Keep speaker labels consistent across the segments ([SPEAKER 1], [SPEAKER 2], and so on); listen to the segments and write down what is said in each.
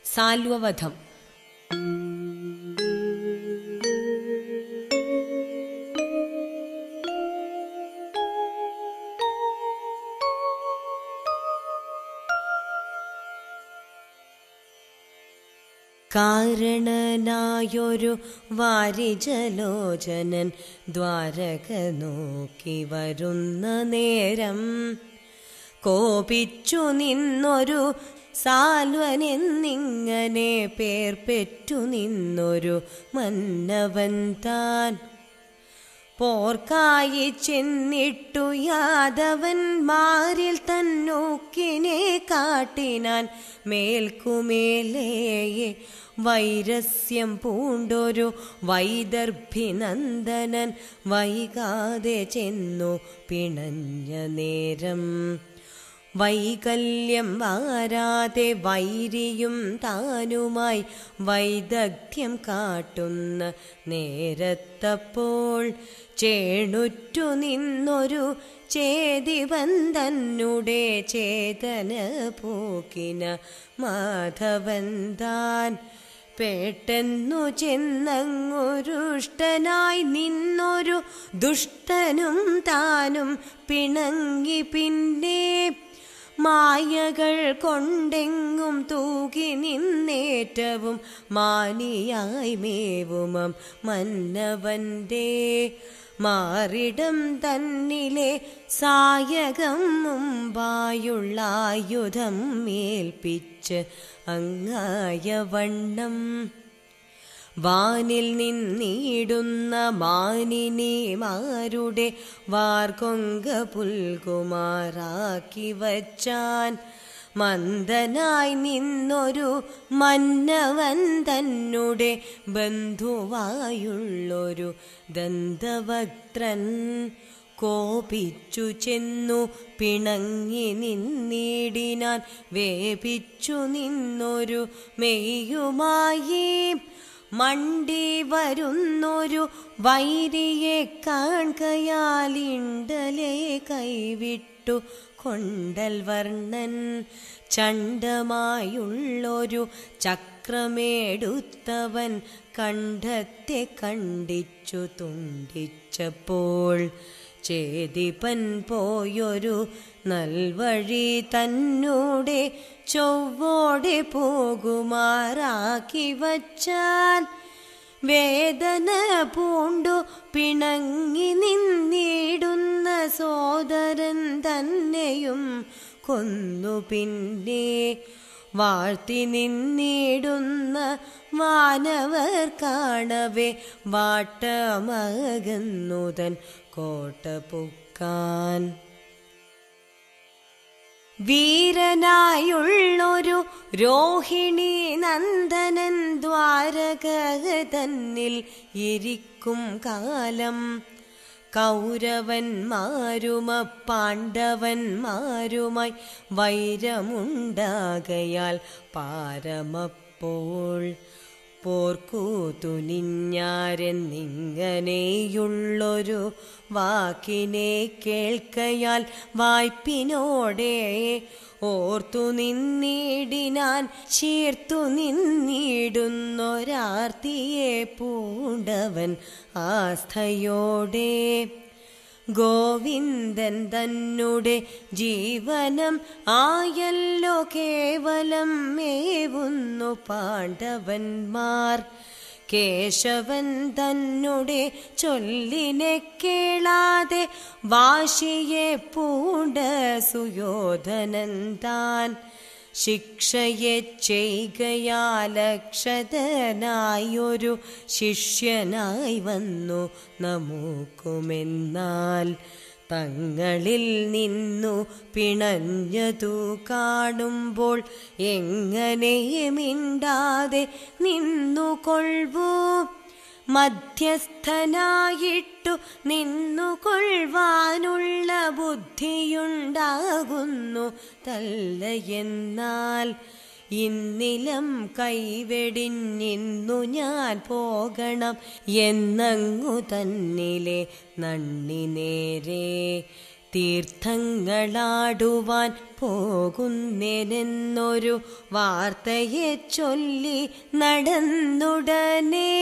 [SPEAKER 1] സാൽവവധം കാരണനായൊരു വാരിജലോചനൻ ദ്വാരക നോക്കി വരുന്ന നേരം കോപിച്ചു നിന്നൊരു സാൽവനെന്നിങ്ങനെ പേർ പെറ്റു നിന്നൊരു മന്നവൻ താൻ പോർക്കായി ചെന്നിട്ടു യാദവന്മാരിൽ തന്നൂക്കിനെ കാട്ടിനാൻ മേൽക്കുമേലേയെ വൈരസ്യം പൂണ്ടൊരു വൈദർഭിനന്ദനൻ വൈകാതെ ചെന്നു പിണഞ്ഞ നേരം വൈകല്യം വാരാതെ വൈരിയും താനുമായി വൈദഗ്ധ്യം കാട്ടുന്ന നേരത്തപ്പോൾ ചേണുറ്റു നിന്നൊരു ചേതിവൻ തന്നുടെ ചേതന പോക്കിന മാധവൻ താൻ പേട്ടെന്നു ചെന്നങ്ങൊരുഷ്ടനായി നിന്നൊരു ദുഷ്ടനും താനും പിണങ്ങി പിന്നെ മായകൾ കൊണ്ടെങ്ങും തൂകി നിന്നേറ്റവും മാനിയായി മേവുമം മന്നവന്റെ മാറിടം തന്നിലെ സായകം മുമ്പായുള്ള ആയുധം മേൽപ്പിച്ച് അങ്ങായ വണ്ണം വാനിൽ നിന്നിടുന്ന മാനിനിമാരുടെ വാർകൊങ്ക പുൽകുമാറാക്കി വച്ചാൻ മന്ദനായി നിന്നൊരു മന്നവൻ തന്നെ ബന്ധുവായുള്ളൊരു ദന്തവക്ത്രൻ കോപിച്ചു ചെന്നു പിണങ്ങി നിന്നിടിനാൻ വേപിച്ചു നിന്നൊരു മെയ്യുമായി മണ്ടി വരുന്നൊരു വൈരിയെ കാൺകയാലിണ്ടലെ കൈവിട്ടു കൊണ്ടൽ വർണ്ണൻ ചണ്ടമായുള്ളൊരു ചക്രമേടുത്തവൻ കണ്ഠത്തെ കണ്ടിച്ചു തുണ്ടിച്ചപ്പോൾ ചേതിപ്പൻ പോയൊരു നൽവഴി തന്നൂടെ ചൊവ്വോടെ പോകുമാറാക്കി വച്ചാൽ വേദന പൂണ്ടു പിണങ്ങി നിന്നിടുന്ന സോദരൻ തന്നെയും കൊന്നു പിന്നെ വാഴ്ത്തി നിന്നിടുന്ന മാനവർ കാണവേ വാട്ടമകന്നുതൻ കോട്ട പൊക്കാൻ വീരനായുള്ളൊരു രോഹിണി നന്ദനൻ ദ്വാരക തന്നിൽ ഇരിക്കും കാലം കൗരവന്മാരുമ പാണ്ഡവന്മാരുമായി വൈരമുണ്ടാകയാൽ പാരമപ്പോൾ പോർക്കൂതുനിഞ്ഞാരെന്നിങ്ങനെയുള്ളൊരു വാക്കിനെ കേൾക്കയാൽ വായ്പിനോടെ ഓർത്തു നിന്നിടിനാൻ ചീർത്തു നിന്നിടുന്നൊരാർത്തിയെ പൂണ്ടവൻ ആസ്ഥയോടെ ഗോവിന്ദൻ തന്നെ ജീവനം ആയല്ലോ കേവലം മേവുന്നു പാണ്ഡവന്മാർ കേശവൻ തന്നെ ചൊല്ലിനെ കേളാതെ വാശിയെ പൂണ്ട സുയോധനൻ താൻ ശിക്ഷയെ ചെയ്കയാലക്ഷതനായൊരു ശിഷ്യനായി വന്നു നമുക്കുമെന്നാൽ തങ്ങളിൽ നിന്നു പിണഞ്ഞതു കാണുമ്പോൾ എങ്ങനെ മിണ്ടാതെ നിന്നുകൊള്ളൂ മധ്യസ്ഥനായിട്ടു നിന്നുകൊള്ളുവാനുള്ള ബുദ്ധിയുണ്ടാകുന്നു തല്ലയെന്നാൽ ഇന്നിലം കൈവെടിഞ്ഞിന്നു ഞാൻ പോകണം എന്നങ്ങു തന്നിലെ നണ്ണി നേരെ തീർത്ഥങ്ങളാടുവാൻ പോകുന്നേനെന്നൊരു വാർത്തയെ ചൊല്ലി നടന്നുടനെ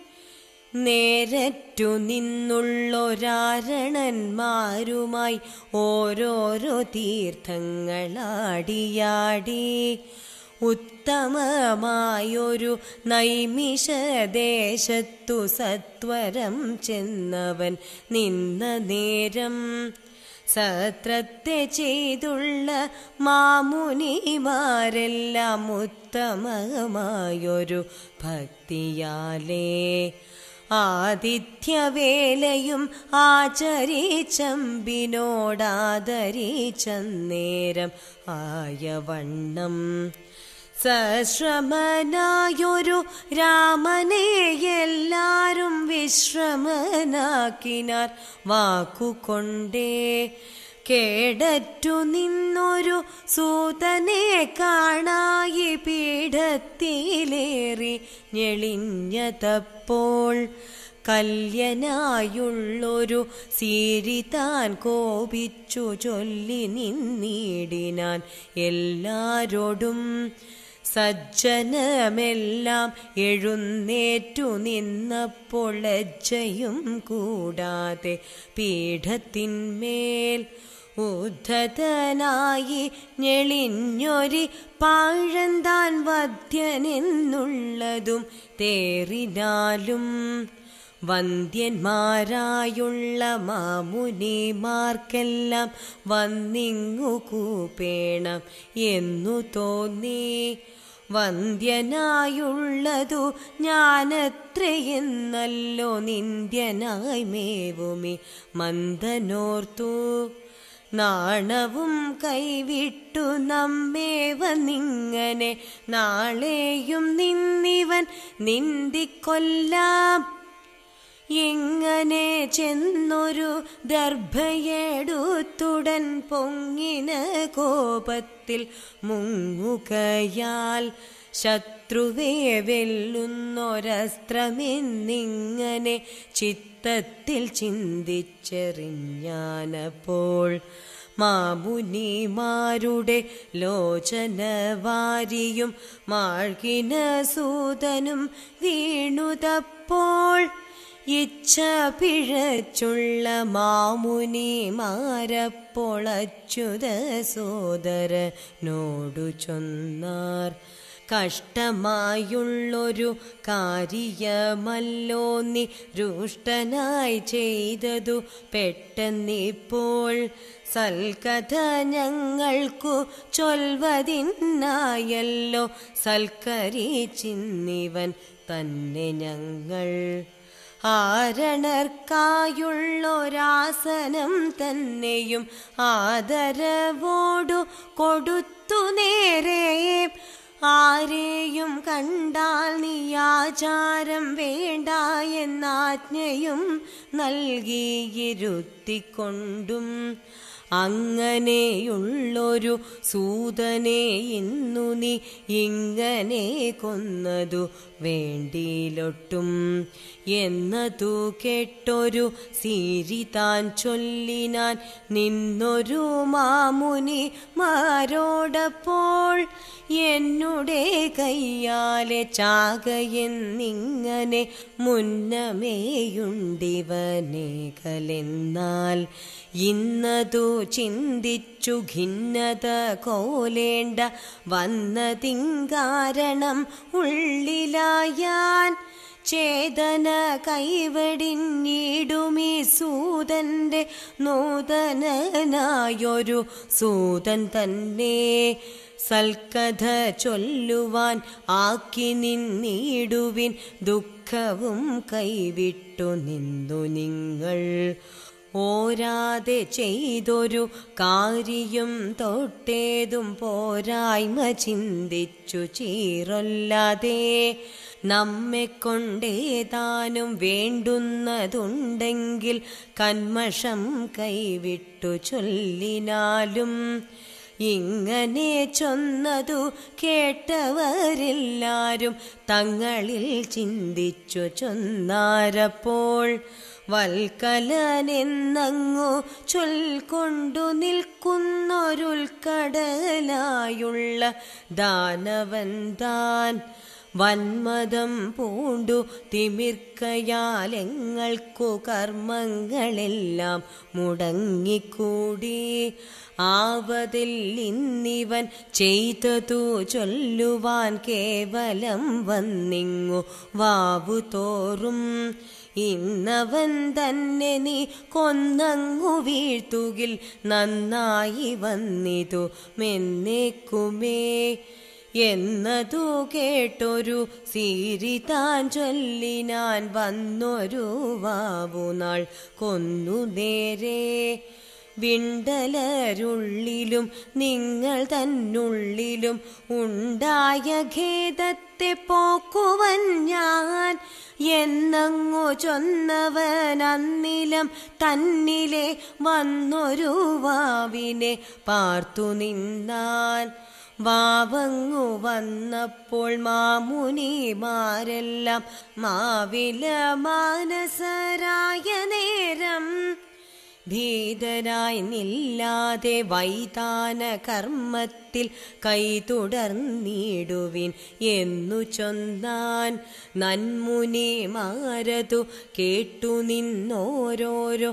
[SPEAKER 1] നേരറ്റു നിന്നുള്ളൊരാരണന്മാരുമായി ഓരോരോ തീർത്ഥങ്ങളാടിയാടി ഉത്തമമായൊരു നൈമിഷദേശത്തു സത്വരം ചെന്നവൻ നിന്ന നേരം സത്രത്തെ ചെയ്തുള്ള മാമുനിമാരെല്ലാം ഉത്തമമായൊരു ഭക്തിയാലേ ആദിത്യവേലയും ആചരിച്ചമ്പിനോടാദരിച്ചന്നേരം ആയവണ്ണം സശ്രമനായൊരു രാമനെ എല്ലാരും വിശ്രമനാക്കിനാർ വാക്കുകൊണ്ടേ കേടറ്റു നിന്നൊരു സൂതനെ കാണായി പീഠത്തിലേറി ഞെളിഞ്ഞതപ്പോൾ കല്യനായുള്ളൊരു സീരി താൻ കോപിച്ചു ചൊല്ലി നിന്നിടിനാൻ എല്ലാരോടും സജ്ജനമെല്ലാം എഴുന്നേറ്റു നിന്നപ്പോൾ ലജ്ജയും കൂടാതെ പീഠത്തിന്മേൽ ഉദ്ധതനായി ഞെളിഞ്ഞൊരി പാഴന്താൻ വധ്യനെന്നുള്ളതും തേറിനാലും വന്ധ്യന്മാരായുള്ള മാമുനിമാർക്കെല്ലാം വന്നിങ്ങു കൂപ്പേണം എന്നു തോന്നി വന്ധ്യനായുള്ളതു ഞാനത്രയെന്നല്ലോ നിന്ദ്യനായി മേവുമി മന്ദനോർത്തു നാണവും കൈവിട്ടു നമ്മേ വന്നിങ്ങനെ നാളെയും നിന്നിവൻ നിന്ദിക്കൊല്ലാം എങ്ങനെ ചെന്നൊരു ദർഭയെടുത്തുടൻ പൊങ്ങിന കോപത്തിൽ മുങ്ങുകയാൽ ശത്രുവേ വെല്ലുന്നൊരസ്ത്രമെന്നിങ്ങനെ ചിത്തത്തിൽ ചിന്തിച്ചെറിഞ്ഞാനപ്പോൾ മാമുനിമാരുടെ ലോചനവാരിയും മാഴ്കിന സൂതനും വീണുതപ്പോൾ ഇച്ഛ പിഴച്ചുള്ള മാമുനിമാരപ്പോൾ അച്യുത സോദരനോടു ചൊന്നാർ കഷ്ടമായുള്ളൊരു കാര്യമല്ലോ നീ രുഷ്ടനായി ചെയ്തതു പെട്ടെന്നിപ്പോൾ സൽക്കഥ ഞങ്ങൾക്കു ചൊൽവതിനായല്ലോ സൽക്കരിച്ചിന്നിവൻ തന്നെ ഞങ്ങൾ ആരണർക്കായുള്ളൊരാസനം തന്നെയും ആദരവോടു കൊടുത്തു നേരെ ആരെയും കണ്ടാൽ നീ ആചാരം വേണ്ട എന്നാജ്ഞയും നൽകിയിരുത്തിക്കൊണ്ടും അങ്ങനെയുള്ളൊരു സൂതനെ ഇന്നു നീ ഇങ്ങനെ കൊന്നതു വേണ്ടിയിലൊട്ടും എന്നതു കേട്ടൊരു സീരി താൻ ചൊല്ലിനാൻ നിന്നൊരു മാമുനി മാരോടപ്പോൾ എന്നുടെ കയ്യാലെ ചാകയെന്നിങ്ങനെ മുന്നമേയുണ്ടിവനെ കലെന്നാൽ ഇന്നതു ചിന്തിച്ചു ഖിന്നത കോലേണ്ട വന്നതിങ്കാരണം ഉള്ളിലായാൻ ചേതന കൈവടിഞ്ഞിടുമീ സൂതന്റെ നൂതനനായൊരു സൂതൻ തന്നെ സൽക്കഥ ചൊല്ലുവാൻ ആക്കി നിന്നിടുവിൻ ദുഃഖവും കൈവിട്ടു നിന്നു നിങ്ങൾ ഓരാതെ ചെയ്തൊരു കാര്യം തൊട്ടേതും പോരായ്മ ചിന്തിച്ചു ചീറൊല്ലാതെ നമ്മെ കൊണ്ടേതാനും വേണ്ടുന്നതുണ്ടെങ്കിൽ കന്മഷം കൈവിട്ടു ചൊല്ലിനാലും ഇങ്ങനെ ചൊന്നതു കേട്ടവരെല്ലാരും തങ്ങളിൽ ചിന്തിച്ചു ചൊന്നാരപ്പോൾ വൽക്കലനെന്നങ്ങു ചൊൽക്കൊണ്ടു നിൽക്കുന്നൊരുൾക്കടലായുള്ള ദാനവൻ താൻ വന്മതം പൂണ്ടു തിമിർക്കയാലെങ്ങൾക്കു കർമ്മങ്ങളെല്ലാം മുടങ്ങിക്കൂടി ആവതിൽ ഇന്നിവൻ ചെയ്തതു ചൊല്ലുവാൻ കേവലം വന്നിങ്ങു വാവു തോറും ഇന്നവൻ തന്നെ നീ കൊന്നങ്ങു വീഴ്ത്തുകിൽ നന്നായി വന്നിതു മെന്നേക്കുമേ എന്നതു കേട്ടൊരു സീരി താൻ ചൊല്ലിനാൻ വന്നൊരു വാവുനാൾ കൊന്നു നേരെ വിണ്ടലരുള്ളിലും നിങ്ങൾ തന്നുള്ളിലും ഉണ്ടായ ഖേദത്തെ പോക്കുവൻ ഞാൻ എന്നങ്ങു ചൊന്നവൻ അന്നിലം തന്നിലെ വന്നൊരു വാവിനെ പാർത്തു നിന്നാൻ വാവങ്ങു വന്നപ്പോൾ മാമുനിമാരെല്ലാം മാവില മാനസരായ നേരം ഭീതരായി നില്ലാതെ വൈതാന കർമ്മത്തിൽ കൈതുടർന്നിടുവിൻ എന്നു ചൊന്നാൻ നന്മുനിമാരതു കേട്ടു നിന്നോരോരോ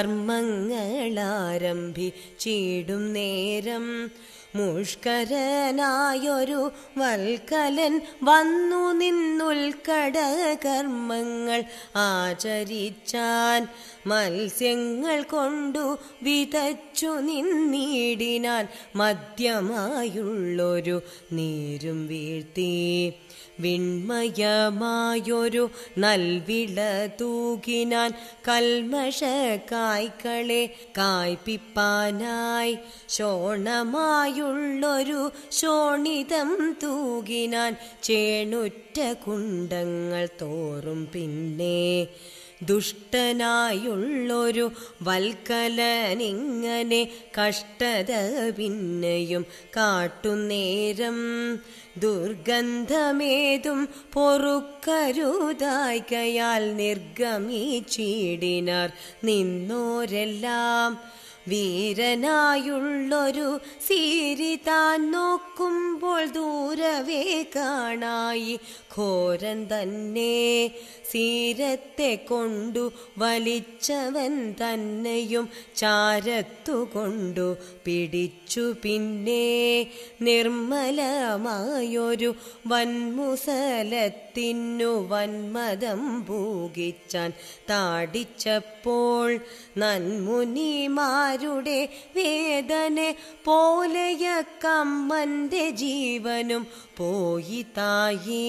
[SPEAKER 1] കർമ്മങ്ങളാരംഭിച്ചിടും നേരം മുഷ്കരനായൊരു വൽക്കലൻ വന്നു നിന്നുൽക്കട കർമ്മങ്ങൾ ആചരിച്ചാൻ മത്സ്യങ്ങൾ കൊണ്ടു വിതച്ചു നിന്നിടിനാൻ മദ്യമായുള്ളൊരു നീരും വീഴ്ത്തി വിൺമയമായൊരു നൽവിള തൂകിനാൻ കൽമഷക്കായ്ക്കളെ കായ്പിപ്പാനായി ശോണമായുള്ളൊരു ശോണിതം തൂകിനാൻ ചേണുറ്റ കുണ്ടങ്ങൾ തോറും പിന്നെ ദുഷ്ടനായുള്ളൊരു വൽക്കലനിങ്ങനെ കഷ്ടത പിന്നെയും കാട്ടുന്നേരം ദുർഗന്ധമേതും പൊറുക്കരുതായ്കയാൽ നിർഗമിച്ചിടിനാർ നിന്നോരെല്ലാം വീരനായുള്ളൊരു സീരി താൻ നോക്കുമ്പോൾ ദൂരവേ കാണായി ഘോരൻ തന്നെ സീരത്തെ കൊണ്ടു വലിച്ചവൻ തന്നെയും ചാരത്തു കൊണ്ടു പിടിച്ചു പിന്നെ നിർമ്മലമായൊരു വൻമുസലത്തിനു വന്മതം പൂകിച്ചാൻ താടിച്ചപ്പോൾ നന്മുനിമാരുടെ വേദന പോലെയ കമ്മന്റെ ജീവനും പോയി തായി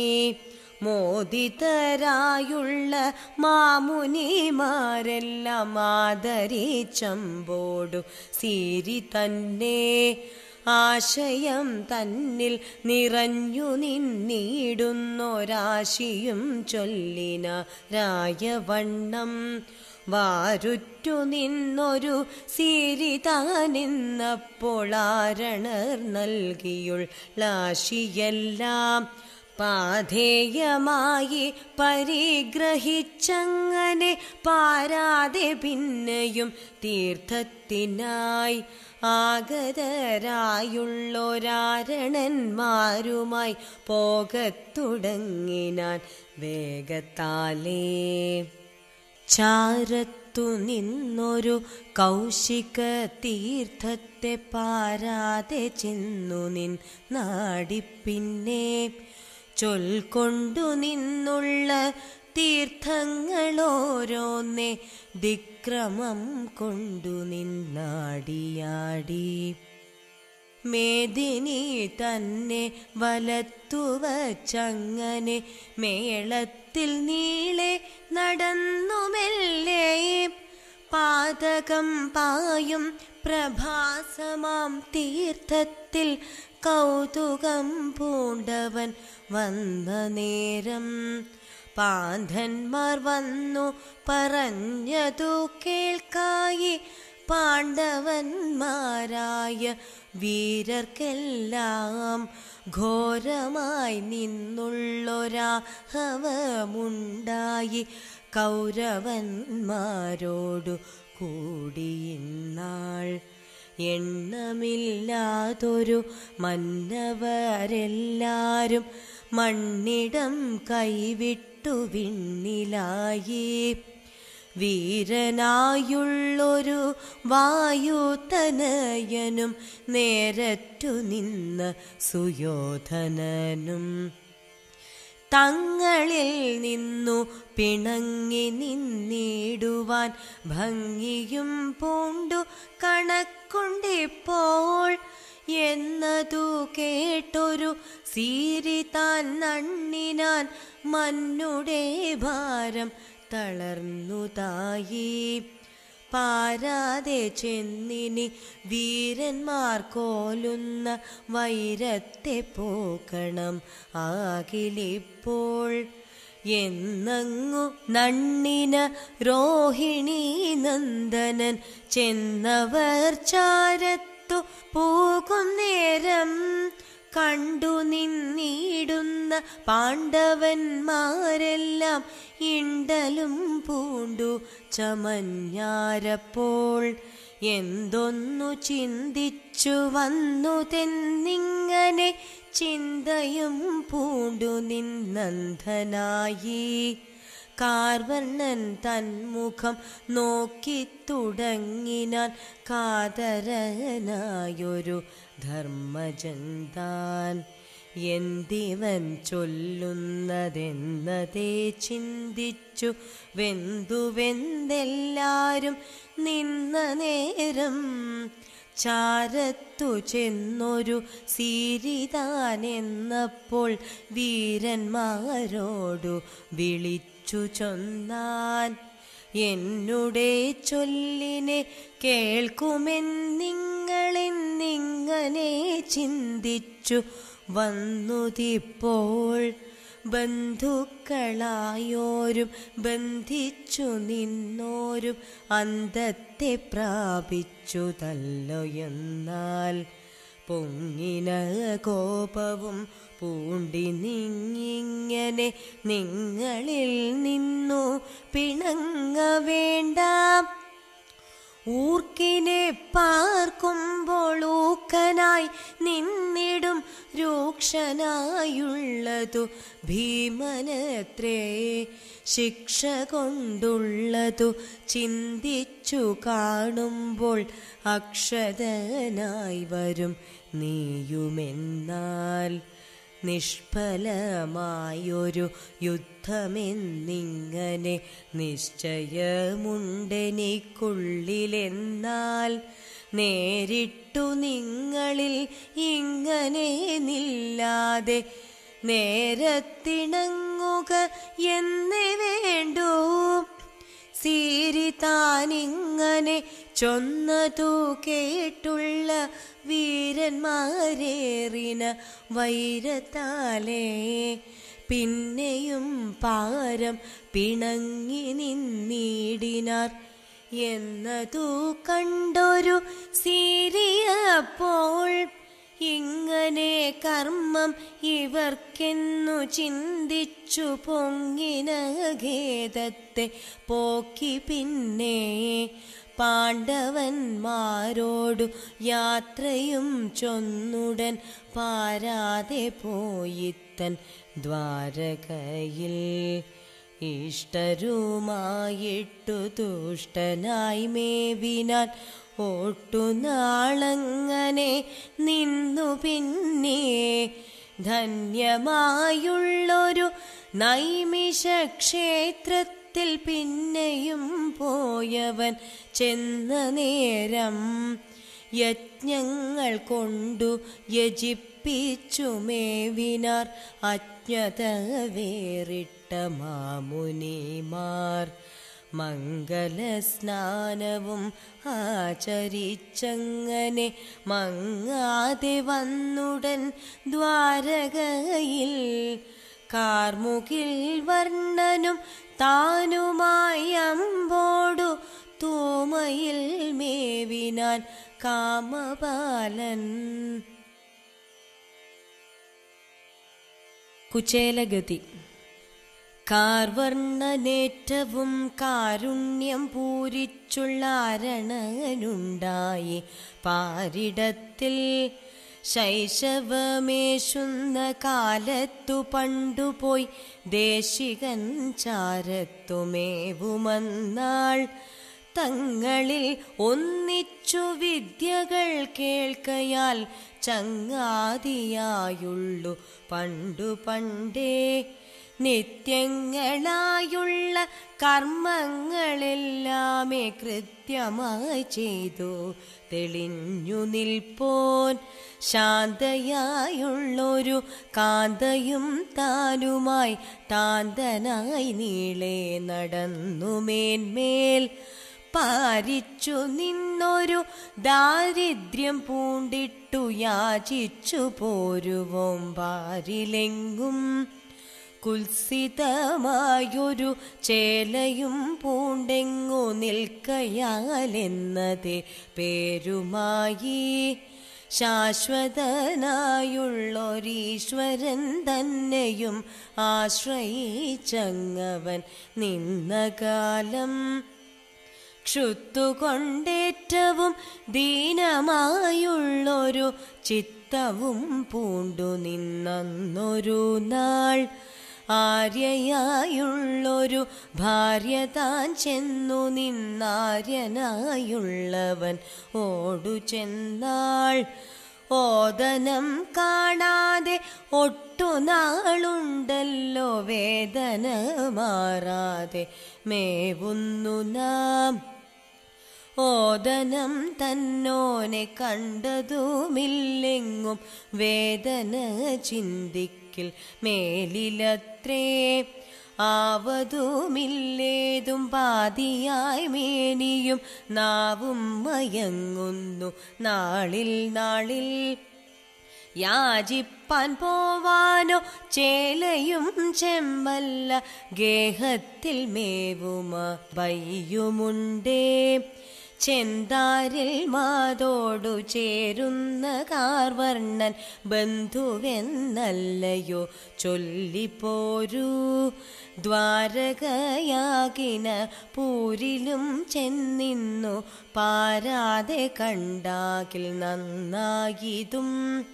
[SPEAKER 1] മോദിതരായുള്ള മാമുനിമാരെല്ലാം ആദരിച്ചമ്പോടു സീരി തന്നെ ആശയം തന്നിൽ നിറഞ്ഞു നിന്നിടുന്നൊരാശിയും ചൊല്ലിന രായവണ്ണം വാരുറ്റു നിന്നൊരു സീരി താനിന്നപ്പോൾ ആരണർ നൽകിയുള്ളാശിയെല്ലാം പാധേയമായി പരിഗ്രഹിച്ചങ്ങനെ പാരാതെ പിന്നെയും തീർത്ഥത്തിനായി ആഗതരായുള്ളൊരാരണന്മാരുമായി പോകത്തുടങ്ങിനാൻ വേഗത്താലേ ചാരത്തു നിന്നൊരു കൗശിക തീർത്ഥത്തെ പാരാതെ ചെന്നു നിൻ നാടിപ്പിന്നെ ചൊൽക്കൊണ്ടു നിന്നുള്ള തീർത്ഥങ്ങളോരോന്നെ ദിക്രമം കൊണ്ടു നിന്നാടിയാടി മേദിനി തന്നെ വലത്തുവച്ചങ്ങനെ മേളത്തിൽ നീളെ നടന്നുമെല്ലേ പാതകം പായും പ്രഭാസമാം തീർത്ഥത്തിൽ കൗതുകം പൂണ്ടവൻ വന്ന നേരം പാണ്ഡന്മാർ വന്നു പറഞ്ഞതു കേൾക്കായി പാണ്ഡവന്മാരായ വീരർക്കെല്ലാം ഘോരമായി നിന്നുള്ളൊരാഹവമുണ്ടായി കൗരവന്മാരോടു കൂടിയിന്നാൾ എണ്ണമില്ലാതൊരു മന്നവരെല്ലാരും മണ്ണിടം കൈവിട്ടു വിണ്ണിലായി വീരനായുള്ളൊരു വായുതനയനും നേരറ്റു നിന്ന് സുയോധനനും തങ്ങളിൽ നിന്നു പിണങ്ങി നിന്നിടുവാൻ ഭംഗിയും പൂണ്ടു കണക്കൊണ്ടിപ്പോൾ എന്നതു കേട്ടൊരു സീരി താൻ നണ്ണിനാൻ മന്നുടെ ഭാരം തളർന്നു തായി പാരാതെ ചെന്നിനി വീരന്മാർ കോലുന്ന വൈരത്തെ പോക്കണം ആകിലിപ്പോൾ എന്നങ്ങു നണ്ണിന രോഹിണി നന്ദനൻ ചെന്നവർ ചാരത്തു പോകും നേരം കണ്ടു നിന്നിടുന്ന പാണ്ഡവന്മാരെല്ലാം ഇണ്ടലും പൂണ്ടു ചമഞ്ഞാരപ്പോൾ എന്തൊന്നു ചിന്തിച്ചു വന്നു തെന്നിങ്ങനെ ചിന്തയും പൂണ്ടു നിന്നന്ധനായി കാർവർണൻ തന്മുഖം നോക്കി തുടങ്ങിനാൻ കാതരനായൊരു ധർമ്മജൻ താൻ എന്തിവൻ ചൊല്ലുന്നതെന്നതേ ചിന്തിച്ചു വെന്തുവെന്തെല്ലാരും നിന്ന നേരം ചാരത്തു ചെന്നൊരു സീരിതാനെന്നപ്പോൾ വീരന്മാരോടു വിളിച്ചു ചൊന്നാൻ എന്നുടെ ചൊല്ലിനെ കേൾക്കുമെന്നിങ്ങളെന്നിങ്ങനെ ചിന്തിച്ചു വന്നുതിപ്പോൾ ബന്ധുക്കളായോരും ബന്ധിച്ചു നിന്നോരും അന്തത്തെ പ്രാപിച്ചു തല്ലൊയെന്നാൽ പൊങ്ങിന കോപവും പൂണ്ടി നിങ്ങിങ്ങനെ നിങ്ങളിൽ നിന്നു പിണങ്ങ വേണ്ട ഊർക്കിനെ പാർക്കുമ്പോൾ ഊക്കനായി നിന്നിടും രൂക്ഷനായുള്ളതു ഭീമനത്രേ ശിക്ഷ കൊണ്ടുള്ളതു ചിന്തിച്ചു കാണുമ്പോൾ അക്ഷതനായി വരും നീയുമെന്നാൽ നിഷ്ഫലമായൊരു യുദ്ധമെന്നിങ്ങനെ നിശ്ചയമുണ്ടെനിക്കുള്ളിലെന്നാൽ നേരിട്ടു നിങ്ങളിൽ ഇങ്ങനെ നില്ലാതെ നേരത്തിണങ്ങുക എന്നേ വേണ്ടൂ സീരി താനിങ്ങനെ ചൊന്നതു കേട്ടുള്ള വീരന്മാരേറിന വൈരത്താലേ പിന്നെയും പാരം പിണങ്ങി നിന്നിടിനാർ എന്നതു കണ്ടൊരു സീരിയപ്പോൾ ഇങ്ങനെ കർമ്മം ഇവർക്കെന്നു ചിന്തിച്ചു പൊങ്ങിന ഖേദത്തെ പോക്കി പിന്നെ പാണ്ഡവന്മാരോടു യാത്രയും ചൊന്നുടൻ പാരാതെ പോയിത്തൻ ദ്വാരകയിൽ ഇഷ്ടരുമായിട്ടു തുഷ്ടനായി മേവിനാൻ ഓട്ടുനാളങ്ങനെ നിന്നു പിന്നെ ധന്യമായുള്ളൊരു നൈമിഷ ക്ഷേത്രത്തിൽ പിന്നെയും പോയവൻ ചെന്ന നേരം യജ്ഞങ്ങൾ കൊണ്ടു യജിപ്പിച്ചു മേവിനാർ അജ്ഞത വേറിട്ട മാമുനിമാർ മംഗലസ്നാനവും ആചരിച്ചങ്ങനെ മങ്ങാതെ വന്നുടൻ ദ്വാരകയിൽ കാർമുകിൽ വർണ്ണനും താനുമായി അമ്പോടു തൂമയിൽ മേവിനാൻ കാമപാലൻ കുചേലഗതി കാർവർണ്ണനേറ്റവും കാരുണ്യം പൂരിച്ചുള്ള അരണനുണ്ടായി പാരിടത്തിൽ ശൈശവമേശുന്ന കാലത്തു പണ്ടുപോയി ദേശികൻ ചാരത്തുമേവുമന്നാൾ തങ്ങളിൽ ഒന്നിച്ചു വിദ്യകൾ കേൾക്കയാൽ ചങ്ങാതിയായുള്ളു പണ്ടു പണ്ടേ നിത്യങ്ങളായുള്ള കർമ്മങ്ങളെല്ലാമേ കൃത്യമായി ചെയ്തു തെളിഞ്ഞു നിൽപ്പോൻ ശാന്തയായുള്ളൊരു കാന്തയും താനുമായി താന്തനായി നീളെ നടന്നു മേന്മേൽ പാരിച്ചു നിന്നൊരു ദാരിദ്ര്യം പൂണ്ടിട്ടു യാചിച്ചു പോരുവോം പാരിലെങ്ങും കുൽസിതമായൊരു ചേലയും പൂണ്ടെങ്ങു നിൽക്കയാലെന്നതേ പേരുമായി ശാശ്വതനായുള്ളൊരീശ്വരൻ തന്നെയും ആശ്രയിച്ചങ്ങവൻ നിന്ന കാലം ക്ഷുത്തുകൊണ്ടേറ്റവും ദീനമായുള്ളൊരു ചിത്തവും പൂണ്ടു നിന്നൊരു നാൾ ആര്യയായുള്ളൊരു ഭാര്യ താൻ ചെന്നു നിന്നാര്യനായുള്ളവൻ ഓടു ചെന്നാൾ ഓദനം കാണാതെ ഒട്ടു നാളുണ്ടല്ലോ വേദന മാറാതെ മേവുന്നു നാം ഓദനം തന്നോനെ കണ്ടതുമില്ലെങ്ങും വേദന ചിന്തിക്കിൽ മേലിലത്രേ ആവതുമില്ലേതും പാതിയായി മേനിയും നാവും മയങ്ങുന്നു നാളിൽ നാളിൽ യാചിപ്പാൻ പോവാനോ ചേലയും ചെമ്മല്ല ഗേഹത്തിൽ മേവുമ വയ്യുമുണ്ടേ ചെന്താരിൽ മാതോടു ചേരുന്ന കാർവർണ്ണൻ ബന്ധുവെന്നല്ലയോ ചൊല്ലിപ്പോരൂ ദ്വാരകയാകിന പൂരിലും ചെന്നിന്നു പാരാതെ കണ്ടാകിൽ നന്നായിതും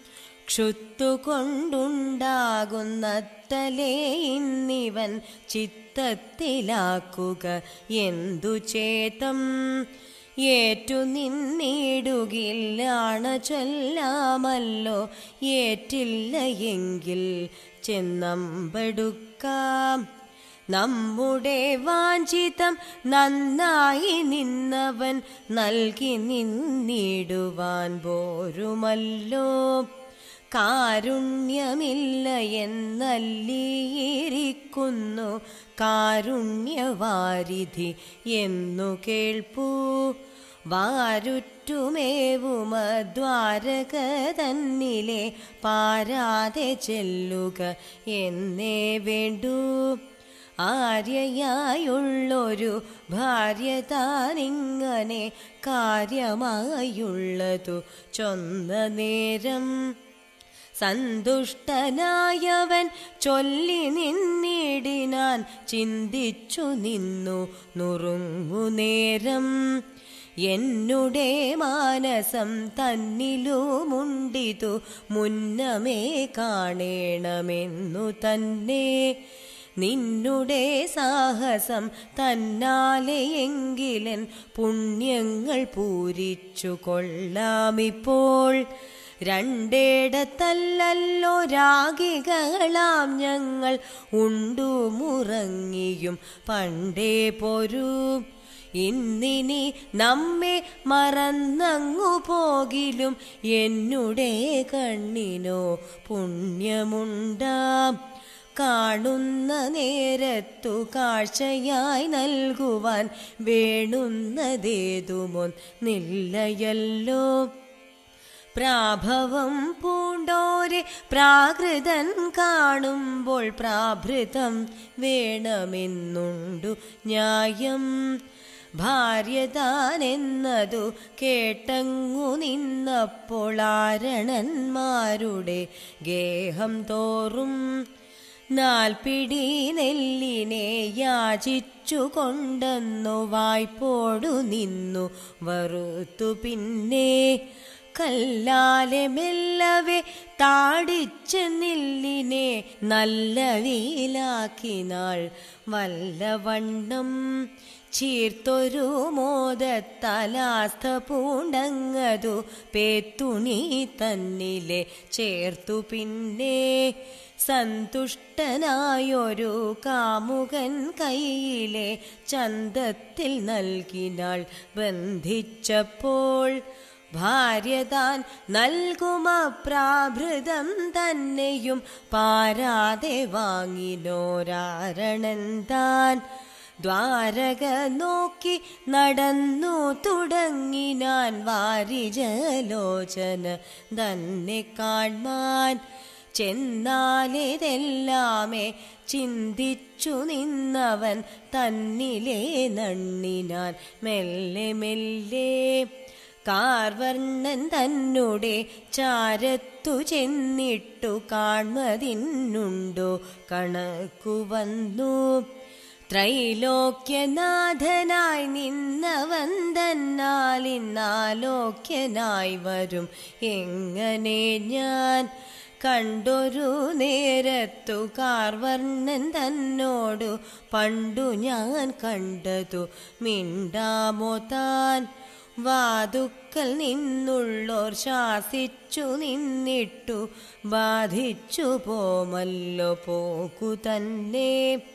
[SPEAKER 1] ക്ഷുത്തുകൊണ്ടുണ്ടാകുന്നത്തലേ ഇന്നിവൻ ചിത്തത്തിലാക്കുക എന്തു ചേതം ഏറ്റു നിന്നിടുകില്ലാണ് ചൊല്ലാമല്ലോ ഏറ്റില്ല എങ്കിൽ ചെന്നമ്പടുക്കാം നമ്മുടെ വാഞ്ചിതം നന്നായി നിന്നവൻ നൽകി നിന്നിടുവാൻ പോരുമല്ലോ കാരുണ്യമില്ല എന്നല്ലിയിരിക്കുന്നു കാരുണ്യവാരിധി എന്നു കേൾപ്പൂ വാരുറ്റുമേവുമദ്വാരക തന്നിലെ പാരാതെ ചെല്ലുക എന്നേ വേണ്ടൂ ആര്യയായുള്ളൊരു ഭാര്യ താനിങ്ങനെ കാര്യമായുള്ളതു ചൊന്ന നേരം സന്തുഷ്ടനായവൻ ചൊല്ലി നിന്നിടിനാൻ ചിന്തിച്ചു നിന്നു നുറുങ്ങുനേരം എന്നുടെ മാനസം തന്നിലുമുണ്ടിതു മുന്നമേ കാണേണമെന്നു തന്നെ നിന്നുടെ സാഹസം തന്നാലെയെങ്കിലൻ പുണ്യങ്ങൾ പൂരിച്ചു കൊള്ളാമിപ്പോൾ രണ്ടേടത്തല്ലല്ലോ രാഗികളാം ഞങ്ങൾ ഉണ്ടു മുറങ്ങിയും പണ്ടേ പൊരു ഇന്നിനി നമ്മെ മറന്നങ്ങു പോകിലും എന്നുടെ കണ്ണിനോ പുണ്യമുണ്ടാം കാണുന്ന നേരത്തു കാഴ്ചയായി നൽകുവാൻ വേണുന്നതേതുമൊന്നില്ലയല്ലോ പ്രാഭവം പൂണ്ടോരെ പ്രാകൃതൻ കാണുമ്പോൾ പ്രാഭൃതം വേണമെന്നുണ്ടു ന്യായം ഭാര്യതാനെന്നതു കേട്ടങ്ങു നിന്നപ്പോൾ ആരണന്മാരുടെ ഗേഹം തോറും നാൽപ്പിടി നെല്ലിനെ യാചിച്ചു കൊണ്ടെന്നു വായ്പോടു നിന്നു വറുത്തു പിന്നെ കല്ലാലെ മെല്ലവെ താടിച്ച നെല്ലിനെ നല്ല വീലാക്കിനാൾ വല്ലവണ്ണം ചീർത്തൊരു മോദത്തലാസ്ഥ പൂണ്ടങ്ങതു പേത്തുണി തന്നിലെ ചേർത്തു പിന്നെ സന്തുഷ്ടനായൊരു കാമുകൻ കയ്യിലെ ചന്തത്തിൽ നൽകിനാൾ ബന്ധിച്ചപ്പോൾ ഭാര്യ താൻ നൽകുമപ്രാഭൃതം തന്നെയും പാരാതെ വാങ്ങിനോരാരണൻ താൻ ദ്വാരക നോക്കി നടന്നു തുടങ്ങിനാൻ വാരിജലോചന തന്നെ കാൺമാൻ ചെന്നാലിതെല്ലാമേ ചിന്തിച്ചു നിന്നവൻ തന്നിലെ നണ്ണിനാൻ മെല്ലെ മെല്ലെ കാർവർണ്ണൻ തന്നുടെ ചാരത്തു ചെന്നിട്ടു കാൺമതിന്നുണ്ടോ കണക്കു വന്നു ത്രൈലോക്യനാഥനായി നിന്നവൻ തന്നാലിന്നാലോക്യനായി വരും എങ്ങനെ ഞാൻ കണ്ടൊരു നേരത്തു കാർവർണ്ണൻ തന്നോടു പണ്ടു ഞാൻ കണ്ടതു മിണ്ടാമോ താൻ വാതുക്കൽ നിന്നുള്ളോർ ശാസിച്ചു നിന്നിട്ടു ബാധിച്ചു പോമല്ലോ പോകു തന്നെ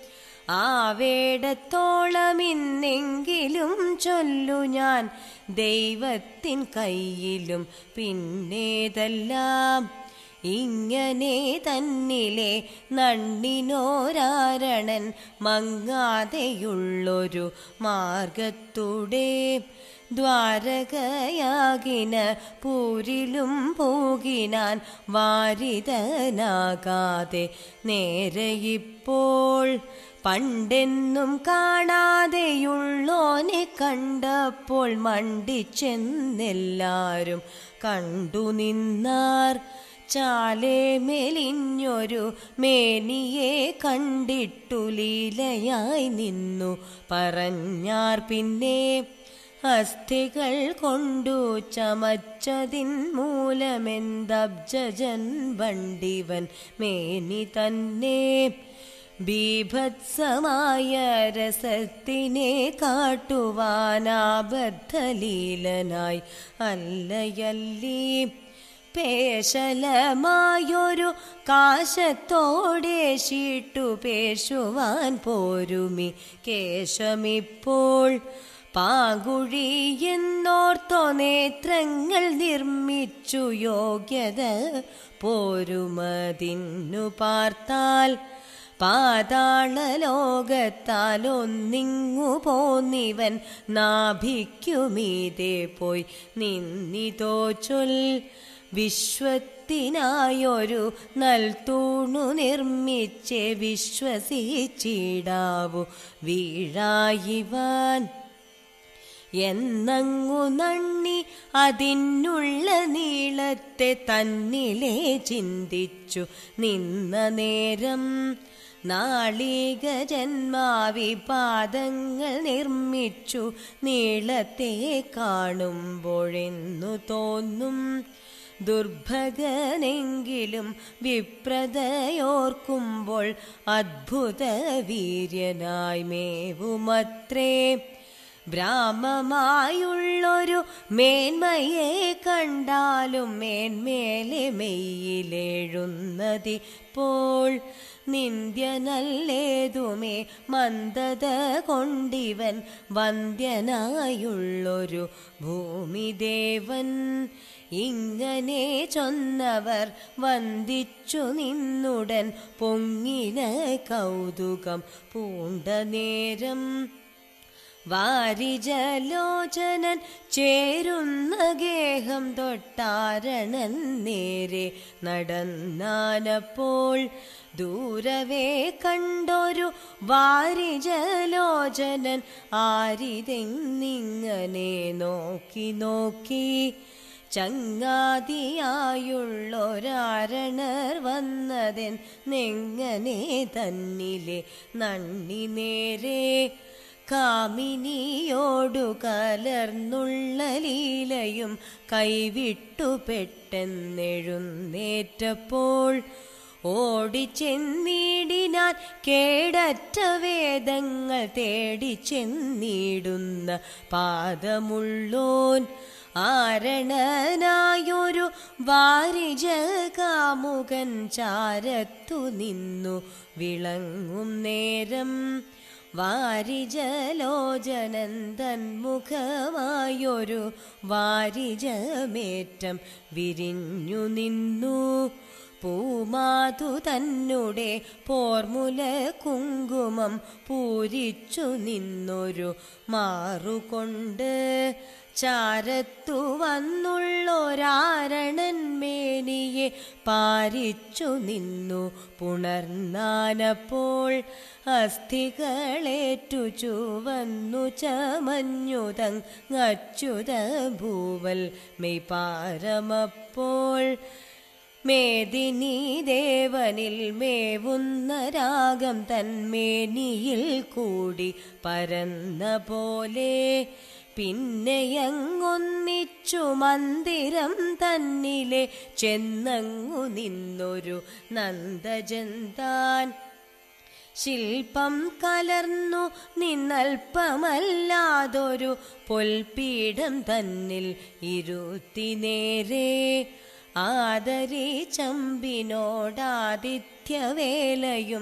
[SPEAKER 1] ആവേടത്തോളം ഇന്നെങ്കിലും ചൊല്ലു ഞാൻ ദൈവത്തിൻ കയ്യിലും പിന്നേതെല്ലാം ഇങ്ങനെ തന്നിലെ നണ്ണിനോരാരണൻ മങ്ങാതെയുള്ളൊരു മാർഗത്തൂടെ ദ്വാരകയാകിന പൂരിലും പോകിനാൻ വാരിതനാകാതെ നേരെ ഇപ്പോൾ പണ്ടെന്നും കാണാതെയുള്ളോനെ കണ്ടപ്പോൾ മണ്ടിച്ചെന്നെല്ലാരും കണ്ടു നിന്നാർ ചാലേ മെലിഞ്ഞൊരു മേനിയെ കണ്ടിട്ടു ലീലയായി നിന്നു പറഞ്ഞാർ പിന്നെ അസ്ഥികൾ കൊണ്ടു ചമച്ചതിൻ മൂലമെന്തബ്ജൻ വണ്ടിവൻ മേനി തന്നെ ബീഭത്സമായ രസത്തിനെ കാട്ടുവാനാബദ്ധലീലനായി അല്ലയല്ലീ പേശലമായൊരു കാശത്തോടെ ശീട്ടു പേശുവാൻ പോരുമി കേശമിപ്പോൾ പാകുഴി എന്നോർത്തോ നേത്രങ്ങൾ നിർമ്മിച്ചു യോഗ്യത പോരുമതിന്നു പാർത്താൽ പാതാളലോകത്താൽ ഒന്നിങ്ങു പോന്നിവൻ നാഭിക്കുമീതെ പോയി നിന്നിതോ ചൊൽ വിശ്വത്തിനായൊരു നൽതൂണു നിർമ്മിച്ച് വിശ്വസിച്ചിടാവു വീഴായിവാൻ എന്നങ്ങു നണ്ണി അതിനുള്ള നീളത്തെ തന്നിലെ ചിന്തിച്ചു നിന്ന നേരം നാളിക ജന്മാവിപാദങ്ങൾ നിർമ്മിച്ചു നീളത്തെ കാണുമ്പോഴെന്നു തോന്നും ദുർഭഗനെങ്കിലും വിപ്രതയോർക്കുമ്പോൾ അദ്ഭുത വീര്യനായി മേവുമത്രേ ബ്രാഹ്മമായുള്ളൊരു മേന്മയെ കണ്ടാലും മേന്മേലെ മെയ്യിലെഴുന്നതിപ്പോൾ നിന്ദ്യനല്ലേതുമേ മന്ദത കൊണ്ടിവൻ വന്ദ്യനായുള്ളൊരു ഭൂമിദേവൻ ഇങ്ങനെ ചൊന്നവർ വന്ദിച്ചു നിന്നുടൻ പൊങ്ങിന കൗതുകം പൂണ്ട നേരം വാരിജലോചനൻ ചേരുന്ന ഗേഹം തൊട്ടാരണൻ നേരെ നടന്നാനപ്പോൾ ദൂരവേ കണ്ടൊരു വാരിജലോചനൻ ആരിതെന്നിങ്ങനെ നോക്കി നോക്കി ചങ്ങാതിയായുള്ളൊരാരണർ വന്നതെന്നെങ്ങനെ തന്നിലെ നന്ദി നേരെ കാമിനിയോടു കലർന്നുള്ള ലീലയും കൈവിട്ടു പെട്ടെന്നെഴുന്നേറ്റപ്പോൾ ഓടിച്ചെന്നീടിനാൻ കേടറ്റ വേദങ്ങൾ തേടിച്ചെന്നീടുന്ന പാദമുള്ളോൻ ആരണനായൊരു വാരിജ കാമുകൻ ചാരത്തു നിന്നു വിളങ്ങും നേരം വാരിജലോചനന്ദൻ മുഖമായൊരു വാരിജമേറ്റം വിരിഞ്ഞു നിന്നു പൂമാതു തന്നെ പോർമുല കുങ്കുമം പൂരിച്ചു നിന്നൊരു മാറുകൊണ്ട് ചാരത്തു വന്നുള്ളൊരാരണൻ മേനിയെ പാരിച്ചു നിന്നു പുണർന്നാനപ്പോൾ അസ്ഥികളേറ്റു ചുവന്നു ചമഞ്ഞുതങ്ങച്ചുത ഭൂവൽ മെയ്പാരമപ്പോൾ മേദിനി ദേവനിൽ മേവുന്ന രാഗം തന്മേനിയിൽ കൂടി പരന്ന പോലെ പിന്നെയങ്ങൊന്നിച്ചു മന്ദിരം തന്നിലെ ചെന്നങ്ങു നിന്നൊരു നന്ദജന്താൻ ശില്പം കലർന്നു നിന്നൽപ്പമല്ലാതൊരു പൊൽപീഠം തന്നിൽ ഇരുത്തി നേരെ ആദരി ചമ്പിനോടാദിത്യവേലയും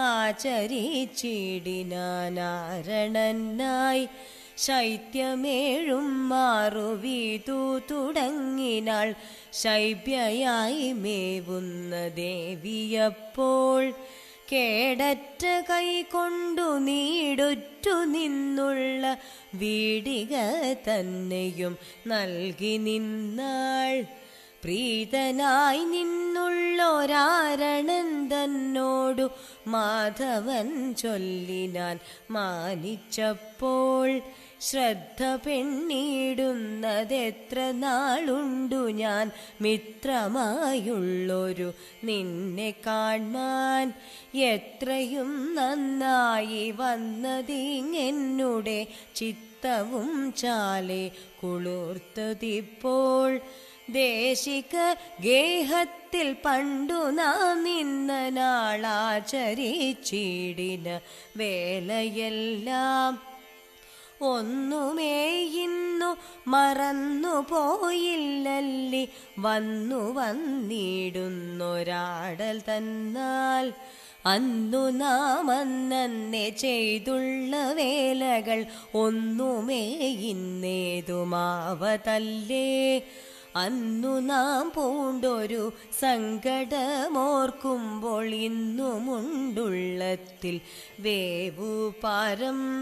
[SPEAKER 1] ആചരിച്ചിടിനാനാരണനായി ശൈത്യമേഴും മാറുവീതു തുടങ്ങിനാൾ ശൈബ്യയായി മേവുന്ന ദേവിയപ്പോൾ കേടറ്റ കൈകൊണ്ടു നീടുറ്റു നിന്നുള്ള വീടിക തന്നെയും നൽകി നിന്നാൾ പ്രീതനായി നിന്നുള്ളൊരാരണൻ തന്നോടു മാധവൻ ചൊല്ലിനാൻ മാനിച്ചപ്പോൾ ശ്രദ്ധ പെണ്ണിടുന്നതെത്ര നാളുണ്ടു ഞാൻ മിത്രമായുള്ളൊരു നിന്നെ കാൺമാൻ എത്രയും നന്നായി വന്നതിങ്ങെന്നുടെ ചിത്തവും ചാലെ കുളിർത്തതിപ്പോൾ ദേശിക ഗേഹത്തിൽ പണ്ടു നാം നിന്ന നാളാചരിച്ചിടിന വേലയെല്ലാം ഒന്നുമേ ഇന്നു മറന്നു പോയില്ലല്ലി വന്നു വന്നിടുന്നൊരാടൽ തന്നാൽ അന്നു നാം അന്നെ ചെയ്തുള്ള വേലകൾ ഒന്നുമേ ഇന്നേതുമാവതല്ലേ അന്നു നാം പൂണ്ടൊരു സങ്കടമോർക്കുമ്പോൾ ഇന്നുമുണ്ടുള്ളത്തിൽ വേവുപാരം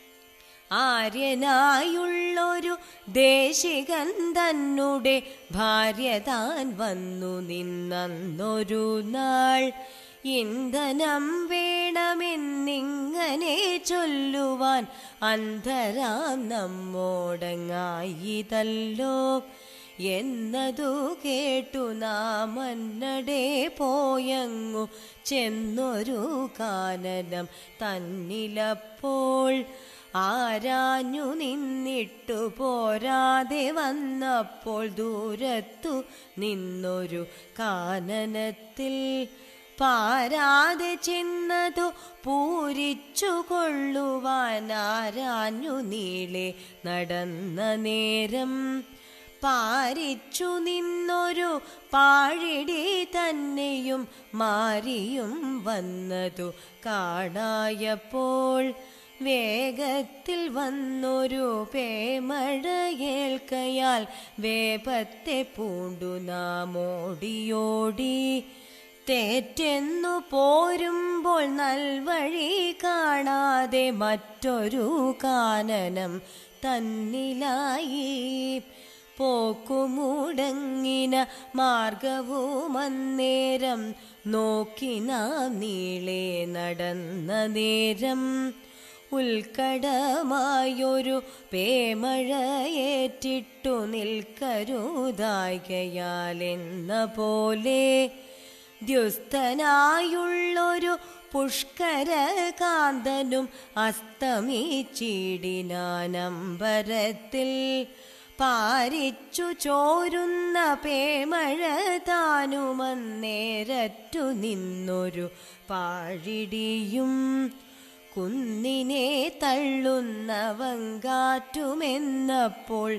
[SPEAKER 1] ആര്യനായുള്ളൊരു ദേശികൻ തന്നെ ഭാര്യ താൻ വന്നു നിന്നൊരു നാൾ ഇന്ധനം വേണമെന്നിങ്ങനെ ചൊല്ലുവാൻ അന്ധരാം നമ്മോടങ്ങായിതല്ലോ എന്നതു കേട്ടു നാം അന്നടെ പോയങ്ങു ചെന്നൊരു കാനനം തന്നിലപ്പോൾ ആരാഞ്ഞു നിന്നിട്ടു പോരാതെ വന്നപ്പോൾ ദൂരത്തു നിന്നൊരു കാനനത്തിൽ പാരാതെ ചെന്നതു പൂരിച്ചു കൊള്ളുവാൻ ആരാഞ്ഞു നീളെ നടന്ന നേരം പാരിച്ചു നിന്നൊരു പാഴിടി തന്നെയും മാരിയും വന്നതു കാണായപ്പോൾ വേഗത്തിൽ വന്നൊരു പേമഴയേൽക്കയാൽ വേപത്തെ പൂണ്ടു നാം ഓടിയോടി തേറ്റെന്നു പോരുമ്പോൾ നൽവഴി കാണാതെ മറ്റൊരു കാനനം തന്നിലായി പോക്കുമുടങ്ങിന മാർഗവും അന്നേരം നോക്കി നാം നീളെ നടന്ന നേരം ഉൽക്കടമായൊരു പേമഴയേറ്റിട്ടു നിൽക്കരുതായികയാലെന്ന പോലെ ദ്യുസ്തനായുള്ളൊരു പുഷ്കരകാന്തനും അസ്തമിച്ചിടിനാനമ്പരത്തിൽ പാരിച്ചു ചോരുന്ന പേമഴ താനുമന്നേരറ്റു നിന്നൊരു പാഴിടിയും കുന്നിനെ തള്ളുന്ന വങ്കാറ്റുമെന്നപ്പോൾ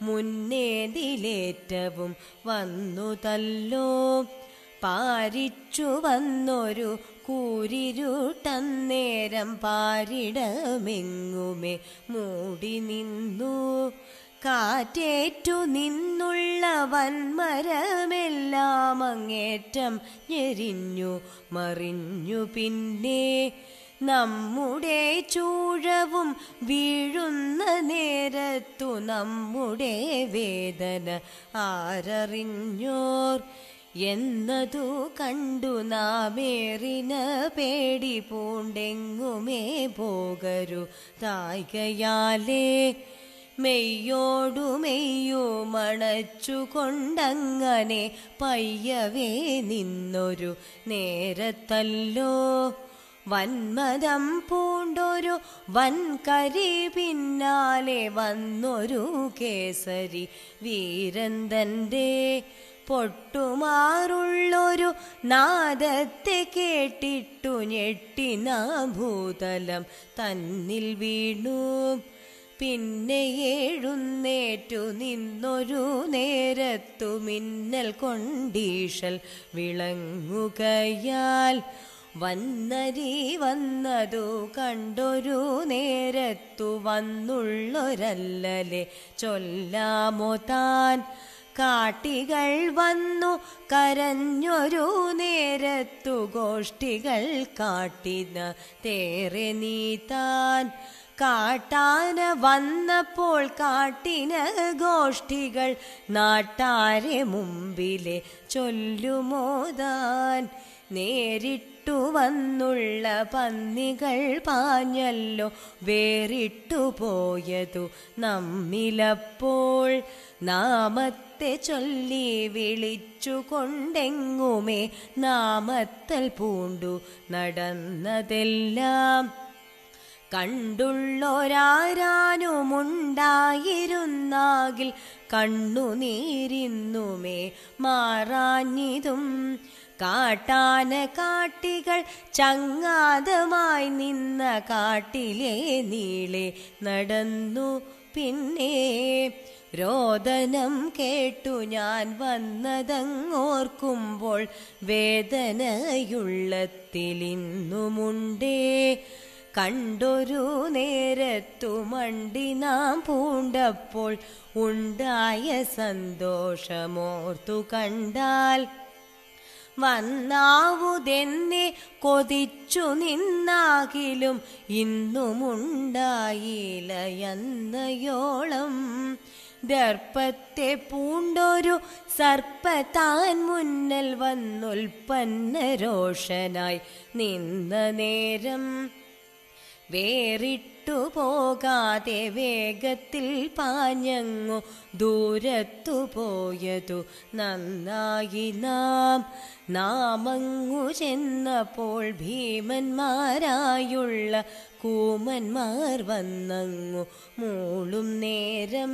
[SPEAKER 1] മുന്നേതിലേറ്റവും വന്നു തല്ലോ പാരിച്ചു വന്നൊരു കൂരിരുട്ടന്നേരം പാരിടമെങ്ങുമേ മൂടി നിന്നു കാറ്റേറ്റു നിന്നുള്ള വൻമരമെല്ലാം അങ്ങേറ്റം ഞെരിഞ്ഞു മറിഞ്ഞു പിന്നെ നമ്മുടെ ചൂഴവും വീഴുന്ന നേരത്തു നമ്മുടെ വേദന ആരറിഞ്ഞോർ എന്നതു കണ്ടു നാമേറിന പേടി പൂണ്ടെങ്ങുമേ പോകരു തായ്കയാലേ മെയ്യോടു മെയ്യു മണച്ചുകൊണ്ടങ്ങനെ പയ്യവേ നിന്നൊരു നേരത്തല്ലോ വന്മതം പൂണ്ടൊരു വൻകരി പിന്നാലെ വന്നൊരു കേസരി വീരന്തന്റെ പൊട്ടുമാറുള്ളൊരു നാദത്തെ കേട്ടിട്ടു ഞെട്ടിന ഭൂതലം തന്നിൽ വീണു പിന്നെ ഏഴുന്നേറ്റു നിന്നൊരു നേരത്തു മിന്നൽ കൊണ്ടീഷൽ വിളങ്ങുകയാൽ വന്നരി വന്നതു കണ്ടൊരു നേരത്തു വന്നുള്ളൊരല്ലലെ ചൊല്ലാമോ താൻ കാട്ടികൾ വന്നു കരഞ്ഞൊരു നേരത്തു ഗോഷ്ഠികൾ കാട്ടിന തേറെ നീ താൻ കാട്ടാന വന്നപ്പോൾ കാട്ടിന ഗോഷ്ഠികൾ നാട്ടാരെ മുമ്പിലെ ചൊല്ലുമോതാൻ നേരിട്ടു വന്നുള്ള പന്നികൾ പാഞ്ഞല്ലോ വേറിട്ടു പോയതു നമ്മിലപ്പോൾ നാമത്തെ ചൊല്ലി വിളിച്ചു കൊണ്ടെങ്ങുമേ നാമത്തൽ പൂണ്ടു നടന്നതെല്ലാം കണ്ടുള്ളൊരാരാനുമുണ്ടായിരുന്നാകിൽ കണ്ണുനീരിന്നുമേ മാറാഞ്ഞിതും കാട്ടാന കാട്ടികൾ ചങ്ങാതമായി നിന്ന കാട്ടിലെ നീളെ നടന്നു പിന്നെ രോദനം കേട്ടു ഞാൻ വന്നതങ്ങോർക്കുമ്പോൾ വേദനയുള്ളത്തിലിന്നുമുണ്ടേ കണ്ടൊരു നേരത്തു മണ്ടി നാം പൂണ്ടപ്പോൾ ഉണ്ടായ സന്തോഷമോർത്തു കണ്ടാൽ വന്നാവുതെന്നെ കൊതിച്ചു നിന്നാകിലും ഇന്നുമുണ്ടായില്ല എന്നയോളം ദർപ്പത്തെ പൂണ്ടൊരു സർപ്പത്താൻ മുന്നൽ വന്നുൽപ്പന്ന രോഷനായി നിന്ന നേരം വേറിട്ടു പോകാതെ വേഗത്തിൽ പാഞ്ഞങ്ങു ദൂരത്തു പോയതു നന്നായി നാം നാമങ്ങു ചെന്നപ്പോൾ ഭീമന്മാരായുള്ള കൂമന്മാർ വന്നങ്ങു മൂളും നേരം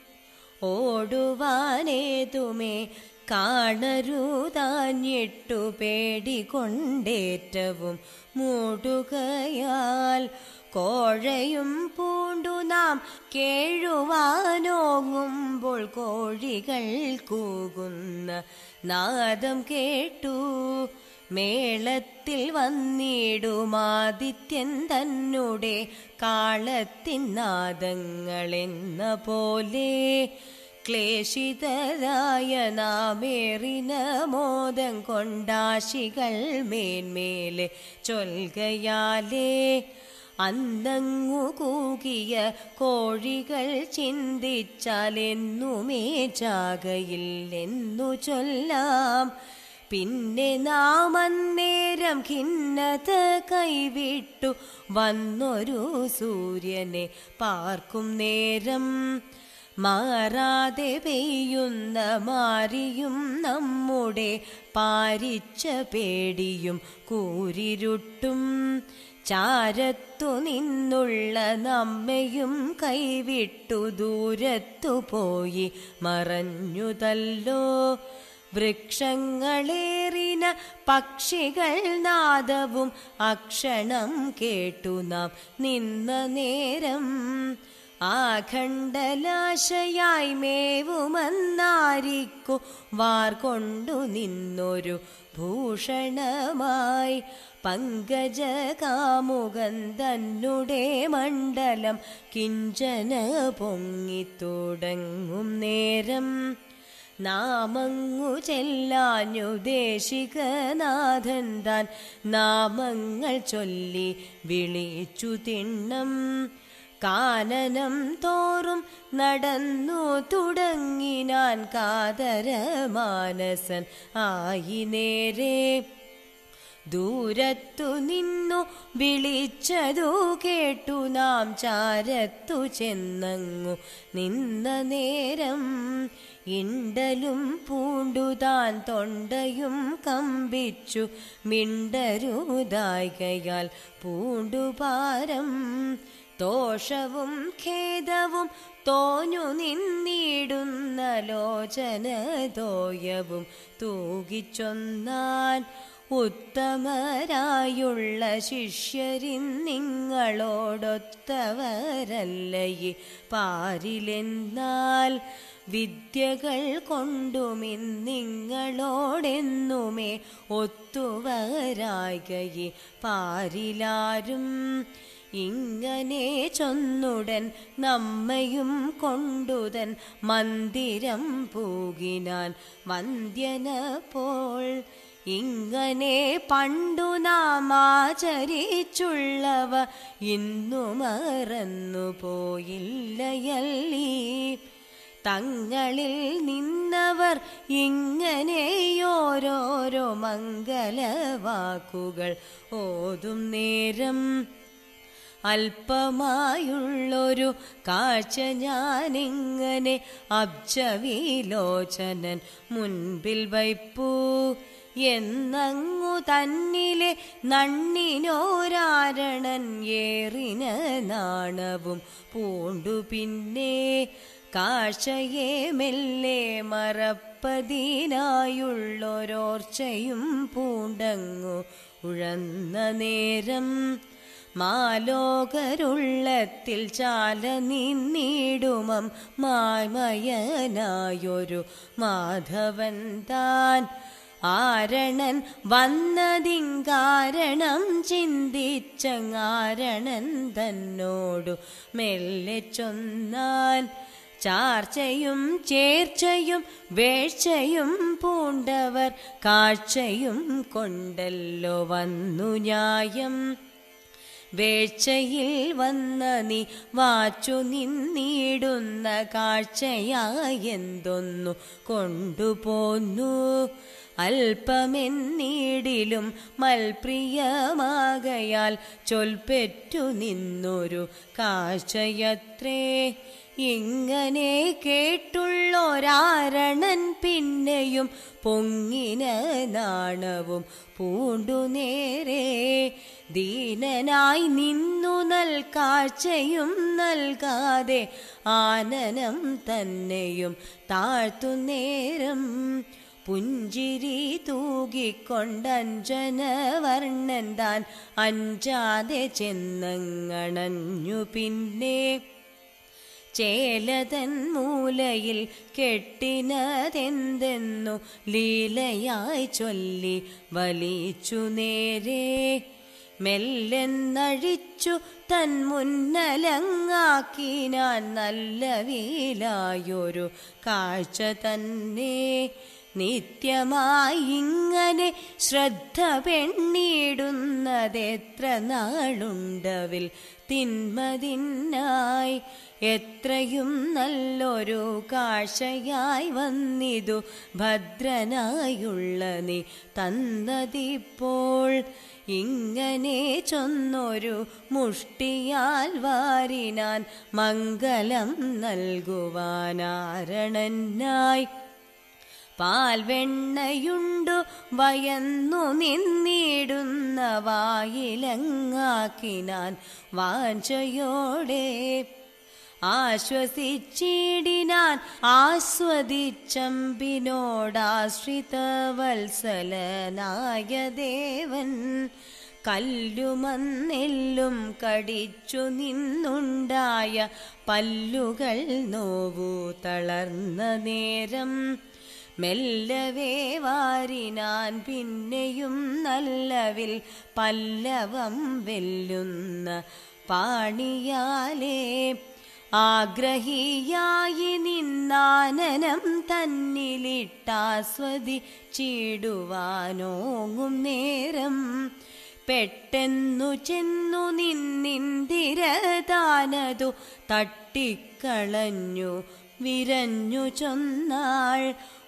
[SPEAKER 1] ഓടുവാനേതുമേ കാണരുതാഞ്ഞിട്ടു പേടികൊണ്ടേറ്റവും മൂടുകയാൽ കോഴയും പൂണ്ടു നാം കേഴുവാനോങ്ങുമ്പോൾ കോഴികൾ കൂകുന്ന നാദം കേട്ടു മേളത്തിൽ വന്നിടുമാദിത്യൻ തന്നുടെ കാളത്തിൻ നാദങ്ങളെന്ന പോലെ ക്ലേശിതരായ നാമേറിന മോദം കൊണ്ടാശികൾ മേന്മേലെ ചൊൽകയാലേ അന്നങ്ങു കൂകിയ കോഴികൾ ചിന്തിച്ചാൽ എന്നുമേ ചാകയില്ലെന്നു ചൊല്ലാം പിന്നെ നാം അന്നേരം ഖിന്നത കൈവിട്ടു വന്നൊരു സൂര്യനെ പാർക്കും നേരം മാറാതെ പെയ്യുന്ന മാറിയും നമ്മുടെ പാരിച്ച പേടിയും കൂരിരുട്ടും ചാരത്തു നിന്നുള്ള നമ്മയും കൈവിട്ടു ദൂരത്തു പോയി മറഞ്ഞുതല്ലോ വൃക്ഷങ്ങളേറിന പക്ഷികൾ നാദവും അക്ഷണം കേട്ടു നാം നിന്ന നേരം ആഖണ്ഡലാശയായി മേവുമെന്നാരിക്കു വാർ കൊണ്ടു നിന്നൊരു ഭൂഷണമായി പങ്കജകാമുകൻ തന്നുടെ മണ്ഡലം കിഞ്ചന പൊങ്ങിത്തുടങ്ങും നേരം നാമങ്ങു ചെല്ലാനുദേശികനാഥൻ താൻ നാമങ്ങൾ ചൊല്ലി വിളിച്ചു തിണ്ണം കാനനം തോറും നടന്നു തുടങ്ങിനാൻ കാതര മാനസൻ ആയി നേരെ ദൂരത്തു നിന്നു വിളിച്ചതു കേട്ടു നാം ചാരത്തു ചെന്നങ്ങു നിന്ന നേരം ഇണ്ടലും പൂണ്ടുതാൻ തൊണ്ടയും കമ്പിച്ചു മിണ്ടരുതായികയാൽ പൂണ്ടുപാരം ദോഷവും ഖേദവും തോഞ്ഞു നിന്നിടുന്ന ലോചന തോയവും തൂകിച്ചൊന്നാൻ ഉത്തമരായുള്ള ശിഷ്യരിൻ നിങ്ങളോടൊത്തവരല്ലയി പാരിലെന്നാൽ വിദ്യകൾ കൊണ്ടുമിന്നിങ്ങളോടെന്നുമേ ഒത്തുവരായികയെ പാരിലാരും ഇങ്ങനെ ചൊന്നുടൻ നമ്മയും കൊണ്ടുതൻ മന്ദിരം പൂകിനാൻ വന്ധ്യനപ്പോൾ ഇങ്ങനെ പണ്ടു നാം ആചരിച്ചുള്ളവ ഇന്നു മറന്നു പോയില്ലയല്ലീ തങ്ങളിൽ നിന്നവർ ഇങ്ങനെയോരോരോ മംഗലവാക്കുകൾ ഓതും നേരം അല്പമായുള്ളൊരു കാഴ്ച ഞാനിങ്ങനെ അബ്ജവിലോചനൻ മുൻപിൽ വയ്പ്പൂ എന്നങ്ങു തന്നിലെ നണ്ണിനോരാരണൻ ഏറിന നാണവും പൂണ്ടു പിന്നെ കാഴ്ചയെ മെല്ലെ മറപ്പതിനായുള്ളൊരോർച്ചയും പൂണ്ടങ്ങു ഉഴന്ന നേരം മാലോകരുള്ളത്തിൽ ചാല നിന്നിടുമം മായ്മയനായൊരു മാധവൻ താൻ ആരണൻ വന്നതിങ്കാരണം ചിന്തിച്ചങ്ങാരണൻ തന്നോടു മെല്ലെ ചൊന്നാൻ ചാർച്ചയും ചേർച്ചയും വേഴ്ചയും പൂണ്ടവർ കാഴ്ചയും കൊണ്ടല്ലോ വന്നു ന്യായം വേഴ്ചയിൽ വന്ന നീ വാച്ചു നിന്നിടുന്ന കാഴ്ചയായെന്തൊന്നു കൊണ്ടുപോന്നു അല്പമെന്നീടിലും മൽപ്രിയമാകയാൽ ചൊൽപ്പെറ്റു നിന്നൊരു കാഴ്ചയത്രേ ഇങ്ങനെ കേട്ടുള്ളൊരാരണൻ പിന്നെയും പൊങ്ങിന നാണവും പൂണ്ടു നേരെ ദീനനായി നിന്നു നൽകാഴ്ചയും നൽകാതെ ആനനം തന്നെയും താഴ്ത്തു നേരം പുഞ്ചിരി തൂകിക്കൊണ്ടഞ്ജനവർണ്ണൻ താൻ അഞ്ചാതെ ചെന്നങ്ങണഞ്ഞു പിന്നെ ചേലതൻ മൂലയിൽ കെട്ടിനതെന്തെന്നു ലീലയായി ചൊല്ലി വലിച്ചു നേരെ മെല്ലെന്നഴിച്ചു തൻ മുന്നലങ്ങാക്കി ഞാൻ നല്ല വീലായൊരു കാഴ്ച തന്നെ നിത്യമായി ഇങ്ങനെ ശ്രദ്ധ പെണ്ണിടുന്നതെത്ര നാളുണ്ടവിൽ തിന്മതിന്നായി എത്രയും നല്ലൊരു കാഴ്ചയായി വന്നിതു ഭദ്രനായുള്ള നീ തന്നതിപ്പോൾ ഇങ്ങനെ ചൊന്നൊരു മുഷ്ടിയാൽ വാരിനാൻ മംഗലം നൽകുവാനാരണനായി പാൽവെണ്ണയുണ്ടു വയന്നു നിന്നിടുന്ന വായിലങ്ങാക്കിനാൻ വാഞ്ചയോടെ ആശ്വസിച്ചിടിനാൻ ആസ്വദിച്ചമ്പിനോടാശ്രിതവത്സലനായ ദേവൻ കല്ലുമന്നെല്ലും കടിച്ചു നിന്നുണ്ടായ പല്ലുകൾ നോവു തളർന്ന നേരം മെല്ലവേ വാരിനാൻ പിന്നെയും നല്ലവിൽ പല്ലവം വെല്ലുന്ന പാണിയാലേ ആഗ്രഹിയായി നിന്നാനനം തന്നിലിട്ടാസ്വദിച്ചിടുവാനോങ്ങും നേരം പെട്ടെന്നു ചെന്നു നിന്നിന്ദിരതാനതു തട്ടിക്കളഞ്ഞു വിരഞ്ഞു ചൊന്നാൾ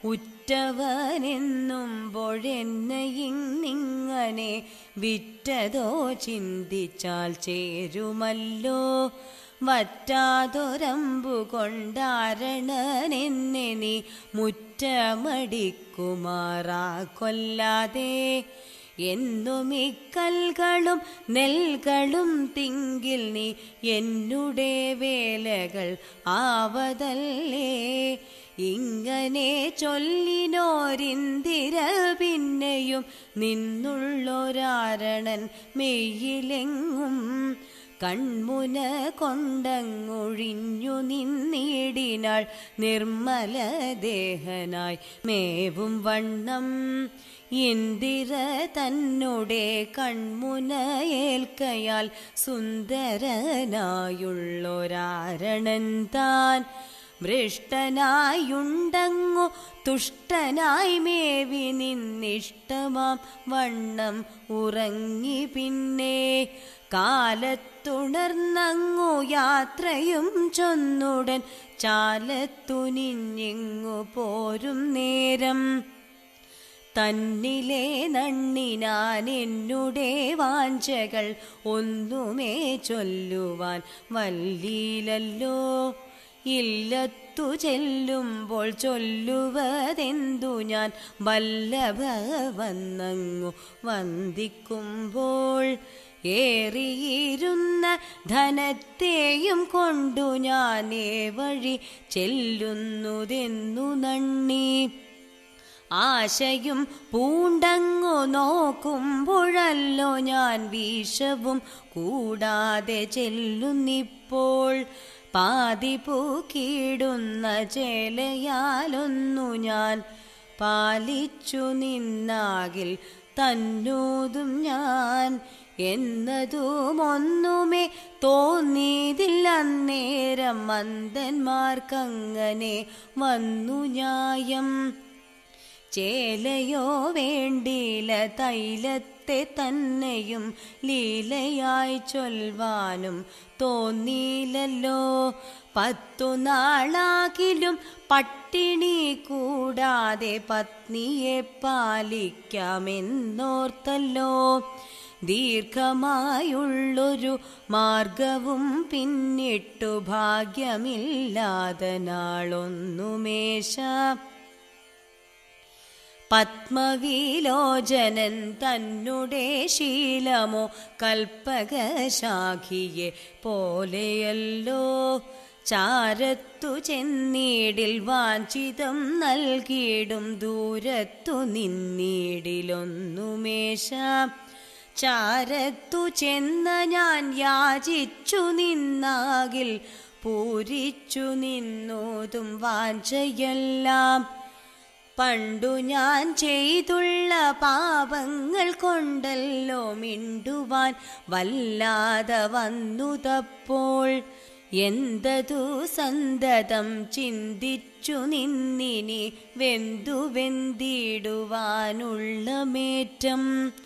[SPEAKER 1] ഉറ്റവനെന്നുമ്പോഴെന്നയിങ്ങനെ വിറ്റതോ ചിന്തിച്ചാൽ ചേരുമല്ലോ വറ്റാതൊരമ്പു കൊണ്ടാരണനെന്നെ നീ മുറ്റമടിക്കുമാറാ കൊല്ലാതെ എന്നും ഇക്കൽകളും നെൽകളും തിങ്കിൽ നീ എന്നുടെ വേലകൾ ആവതല്ലേ ഇങ്ങനെ ചൊല്ലിനോരിന്തിര പിന്നെയും നിന്നുള്ളൊരാരണൻ മെയ്യിലെങ്ങും കൺമുന കൊണ്ടങ്ങൊഴിഞ്ഞു നിന്നിടിനാൾ നിർമ്മല ദേഹനായി മേവും വണ്ണം ഇന്ദിര തന്നുടെ കൺമുന ഏൽക്കയാൽ സുന്ദരനായുള്ളൊരാരണൻ താൻ ഭൃഷ്ടനായുണ്ടങ്ങു തുഷ്ടനായി മേവി നിന്നിഷ്ടമാം വണ്ണം ഉറങ്ങി പിന്നെ കാലത്തുണർന്നങ്ങു യാത്രയും ചൊന്നുടൻ ചാലത്തുനിഞ്ഞിങ്ങു പോരും നേരം തന്നിലെ നണ്ണിനാൻ എന്നുടെ വാഞ്ചകൾ ഒന്നുമേ ചൊല്ലുവാൻ വല്ലീലല്ലോ ഇല്ലത്തു ചെല്ലുമ്പോൾ ചൊല്ലുവതെന്തു ഞാൻ വല്ലഭ വന്നങ്ങു വന്ദിക്കുമ്പോൾ ഏറിയിരുന്ന ധനത്തെയും കൊണ്ടു ഞാനേ വഴി ചെല്ലുന്നതെന്നു നണ്ണി ആശയും പൂണ്ടങ്ങു നോക്കുമ്പോഴല്ലോ ഞാൻ വീഷവും കൂടാതെ ചെല്ലുന്നിപ്പോൾ പാതി പൂക്കിയിടുന്ന ചേലയാലൊന്നു ഞാൻ പാലിച്ചു നിന്നാകിൽ തന്നൂതും ഞാൻ എന്നതും ഒന്നുമേ തോന്നിയതില്ല അന്നേരം മന്ദന്മാർക്കങ്ങനെ വന്നു ന്യായം ചേലയോ വേണ്ടില തൈലത്തെ തന്നെയും ലീലയായി ചൊൽവാനും തോന്നിയില്ലല്ലോ പത്തു നാളാകിലും പട്ടിണി കൂടാതെ പത്നിയെ പാലിക്കാമെന്നോർത്തല്ലോ ദീർഘമായുള്ളൊരു മാർഗവും പിന്നിട്ടു ഭാഗ്യമില്ലാതെ നാളൊന്നുമേശ പത്മവിലോചനൻ തന്നുടെ ശീലമോ കൽപ്പകശാഖിയെ പോലെയല്ലോ ചാരത്തു ചെന്നീടിൽ വാഞ്ചിതം നൽകിയിടും ദൂരത്തു നിന്നീടിലൊന്നുമേശ ചാരത്തു ചെന്ന ഞാൻ യാചിച്ചു നിന്നാകിൽ പൂരിച്ചു നിന്നോതും വാഞ്ചയെല്ലാം പണ്ടു ഞാൻ ചെയ്തുള്ള പാപങ്ങൾ കൊണ്ടല്ലോ മിണ്ടുവാൻ വല്ലാതെ വന്നുതപ്പോൾ എന്തതു സന്തതം ചിന്തിച്ചു നിന്നിനി വെന്തു വെന്തിടുവാനുള്ള മേറ്റം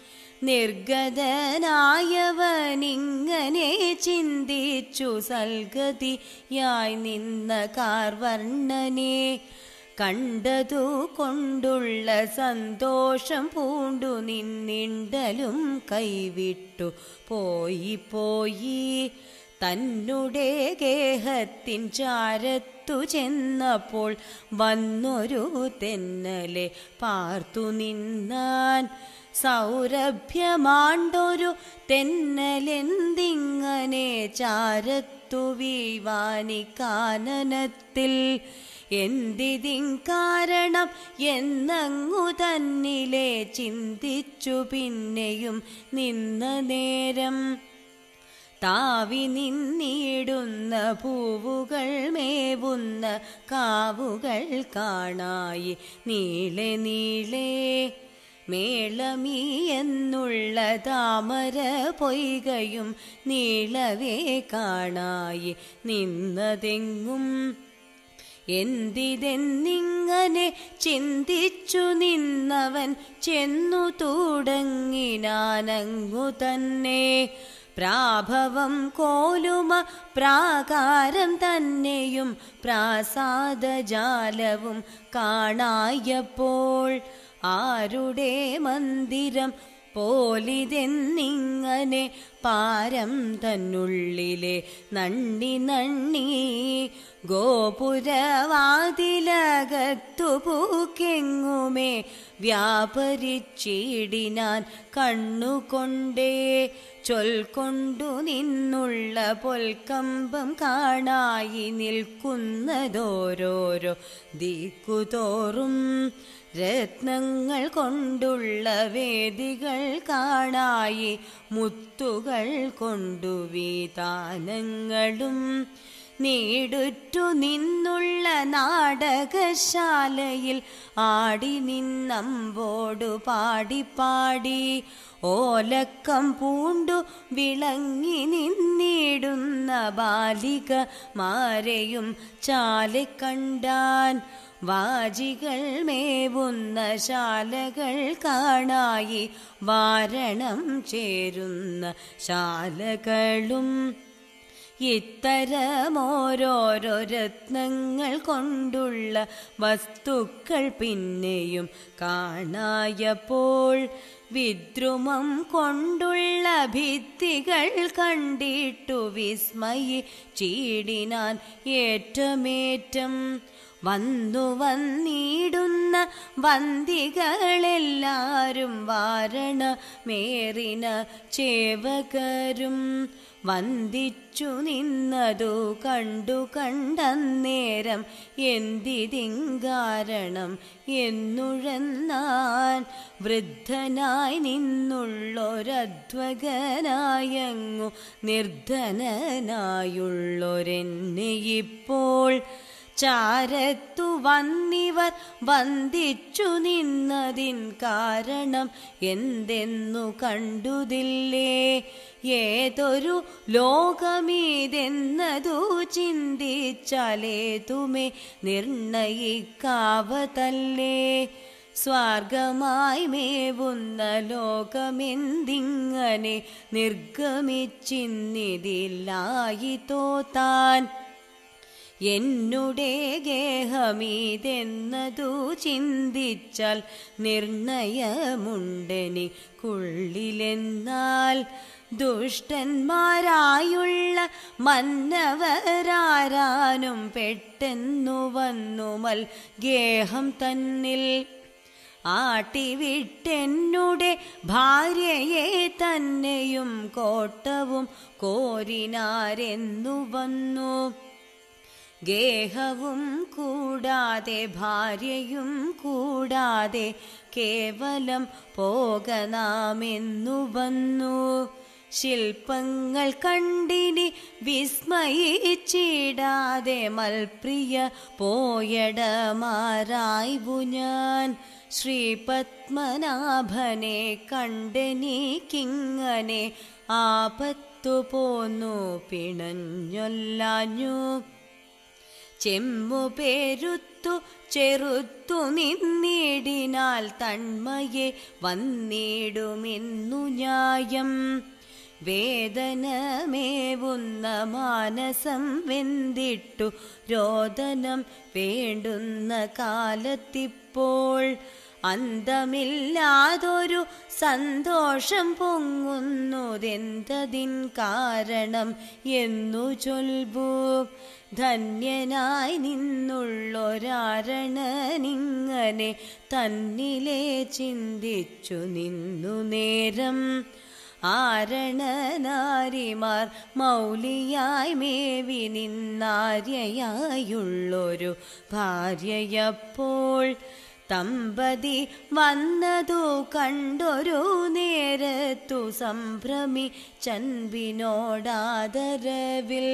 [SPEAKER 1] നിർഗതനായവനിങ്ങനെ ചിന്തിച്ചു സൽഗതിയായി നിന്ന കാർവർണ്ണനെ കണ്ടതു കൊണ്ടുള്ള സന്തോഷം പൂണ്ടു നിന്നിണ്ടലും കൈവിട്ടു പോയി പോയി തന്നുടെ ഗേഹത്തിൻ ചാരത്തു ചെന്നപ്പോൾ വന്നൊരു തെന്നലെ പാർത്തു നിന്നാൻ സൗരഭ്യമാണ്ടൊരു തെന്നലെന്തിങ്ങനെ ചാരത്തു വീവാനി കാനനത്തിൽ എന്തിതിൻ കാരണം എന്നങ്ങു തന്നിലെ ചിന്തിച്ചു പിന്നെയും നിന്ന നേരം താവി നിന്നിടുന്ന പൂവുകൾ മേവുന്ന കാവുകൾ കാണായി നീളെ നീളെ മേളമീ എന്നുള്ള താമര പൊയ്കയും നീളവേ കാണായി നിന്നതെങ്ങും എന്തിതെന്നിങ്ങനെ ചിന്തിച്ചു നിന്നവൻ ചെന്നു തുടങ്ങിനാനങ്ങു തന്നെ പ്രാഭവം കോലുമ പ്രാകാരം തന്നെയും പ്രാസാദജാലവും കാണായപ്പോൾ ആരുടെ മന്ദിരം പോലിതെന്നിങ്ങനെ പാരം തന്നുള്ളിലെ നണ്ണി നണ്ണി ഗോപുരവാതിലകത്തു പൂക്കെങ്ങുമേ വ്യാപരിച്ചിടിനാൻ കണ്ണുകൊണ്ടേ ചൊൽക്കൊണ്ടു നിന്നുള്ള പൊൽക്കമ്പം കാണായി നിൽക്കുന്നതോരോരോ ദിക്കുതോറും രത്നങ്ങൾ കൊണ്ടുള്ള വേദികൾ കാണായി മുത്തുകൾ കൊണ്ടു വീതാനങ്ങളും നീടുറ്റു നിന്നുള്ള നാടകശാലയിൽ ആടി നിന്നമ്പോടു പാടി പാടി ഓലക്കം പൂണ്ടു വിളങ്ങി നിന്നിടുന്ന ബാലികമാരെയും ചാലെ കണ്ടാൻ വാജികൾ മേവുന്ന ശാലകൾ കാണായി വാരണം ചേരുന്ന ശാലകളും ഇത്തരമോരോരോ രത്നങ്ങൾ കൊണ്ടുള്ള വസ്തുക്കൾ പിന്നെയും കാണായപ്പോൾ വിദ്രുമം കൊണ്ടുള്ള ഭിത്തികൾ കണ്ടിട്ടു വിസ്മയി ചീടിനാൻ ഏറ്റമേറ്റം വന്നു വന്നിടുന്ന വന്തികളെല്ലാരും വാരണ മേറിന ചേവകരും വന്ദിച്ചു നിന്നതു കണ്ടു കണ്ടന്നേരം എന്തിതിങ്കാരണം എന്നുഴന്നാൻ വൃദ്ധനായി നിന്നുള്ളൊരധ്വകനായങ്ങു നിർധനനായുള്ളൊരെന്നെ ഇപ്പോൾ ചാരത്തു വന്നിവർ വന്ദിച്ചു നിന്നതിൻ കാരണം എന്തെന്നു കണ്ടുതില്ലേ ഏതൊരു ലോകമീതെന്നതു ചിന്തിച്ചാലേതുമേ നിർണയിക്കാവതല്ലേ സ്വർഗമായി മേവുന്ന ലോകമെന്തിങ്ങനെ നിർഗമിച്ചിന്നിതില്ലായി തോത്താൻ എന്നുടെ ഗേഹമീതെന്നതു ചിന്തിച്ചാൽ നിർണയമുണ്ടെനിക്കുള്ളിലെന്നാൽ ദുഷ്ടന്മാരായുള്ള മന്നവരാരാനും പെട്ടെന്നു വന്നുമൽ ഗേഹം തന്നിൽ ആട്ടിവിട്ടെന്നുടെ ഭാര്യയെ തന്നെയും കോട്ടവും കോരിനാരെന്നു വന്നു ഗേഹവും കൂടാതെ ഭാര്യയും കൂടാതെ കേവലം പോകനാമെന്നു വന്നു ശില്പങ്ങൾ കണ്ടിനി വിസ്മയിച്ചിടാതെ മൽപ്രിയ പോയടമാരായ്വു ഞാൻ ശ്രീപത്മനാഭനെ കണ്ടെനിക്കിങ്ങനെ ആപത്ത് പുറത്തു പോന്നു പിണഞ്ഞൊല്ലാഞ്ഞു ചെമ്മു പേരുത്തു ചെറുത്തു നിന്നിടിനാൽ തന്മയെ വന്നിടുമെന്നു ന്യായം വേദനമേവുന്ന മാനസം വെന്തിട്ടു രോദനം വേണ്ടുന്ന കാലത്തിപ്പോൾ അന്തമില്ലാതൊരു സന്തോഷം പൊങ്ങുന്നതെന്തതിൻ കാരണം എന്നു ചൊൽബു ധന്യനായി നിന്നുള്ളൊരാരണനിങ്ങനെ തന്നിലെ ചിന്തിച്ചു നിന്നു നേരം ആരണനാരിമാർ മൗലിയായി മേവി നിന്നാര്യയായുള്ളൊരു ഭാര്യയപ്പോൾ തമ്പതി വന്നതു കണ്ടൊരു നേരത്തു സംഭ്രമി ചൻപിനോടാദരവിൽ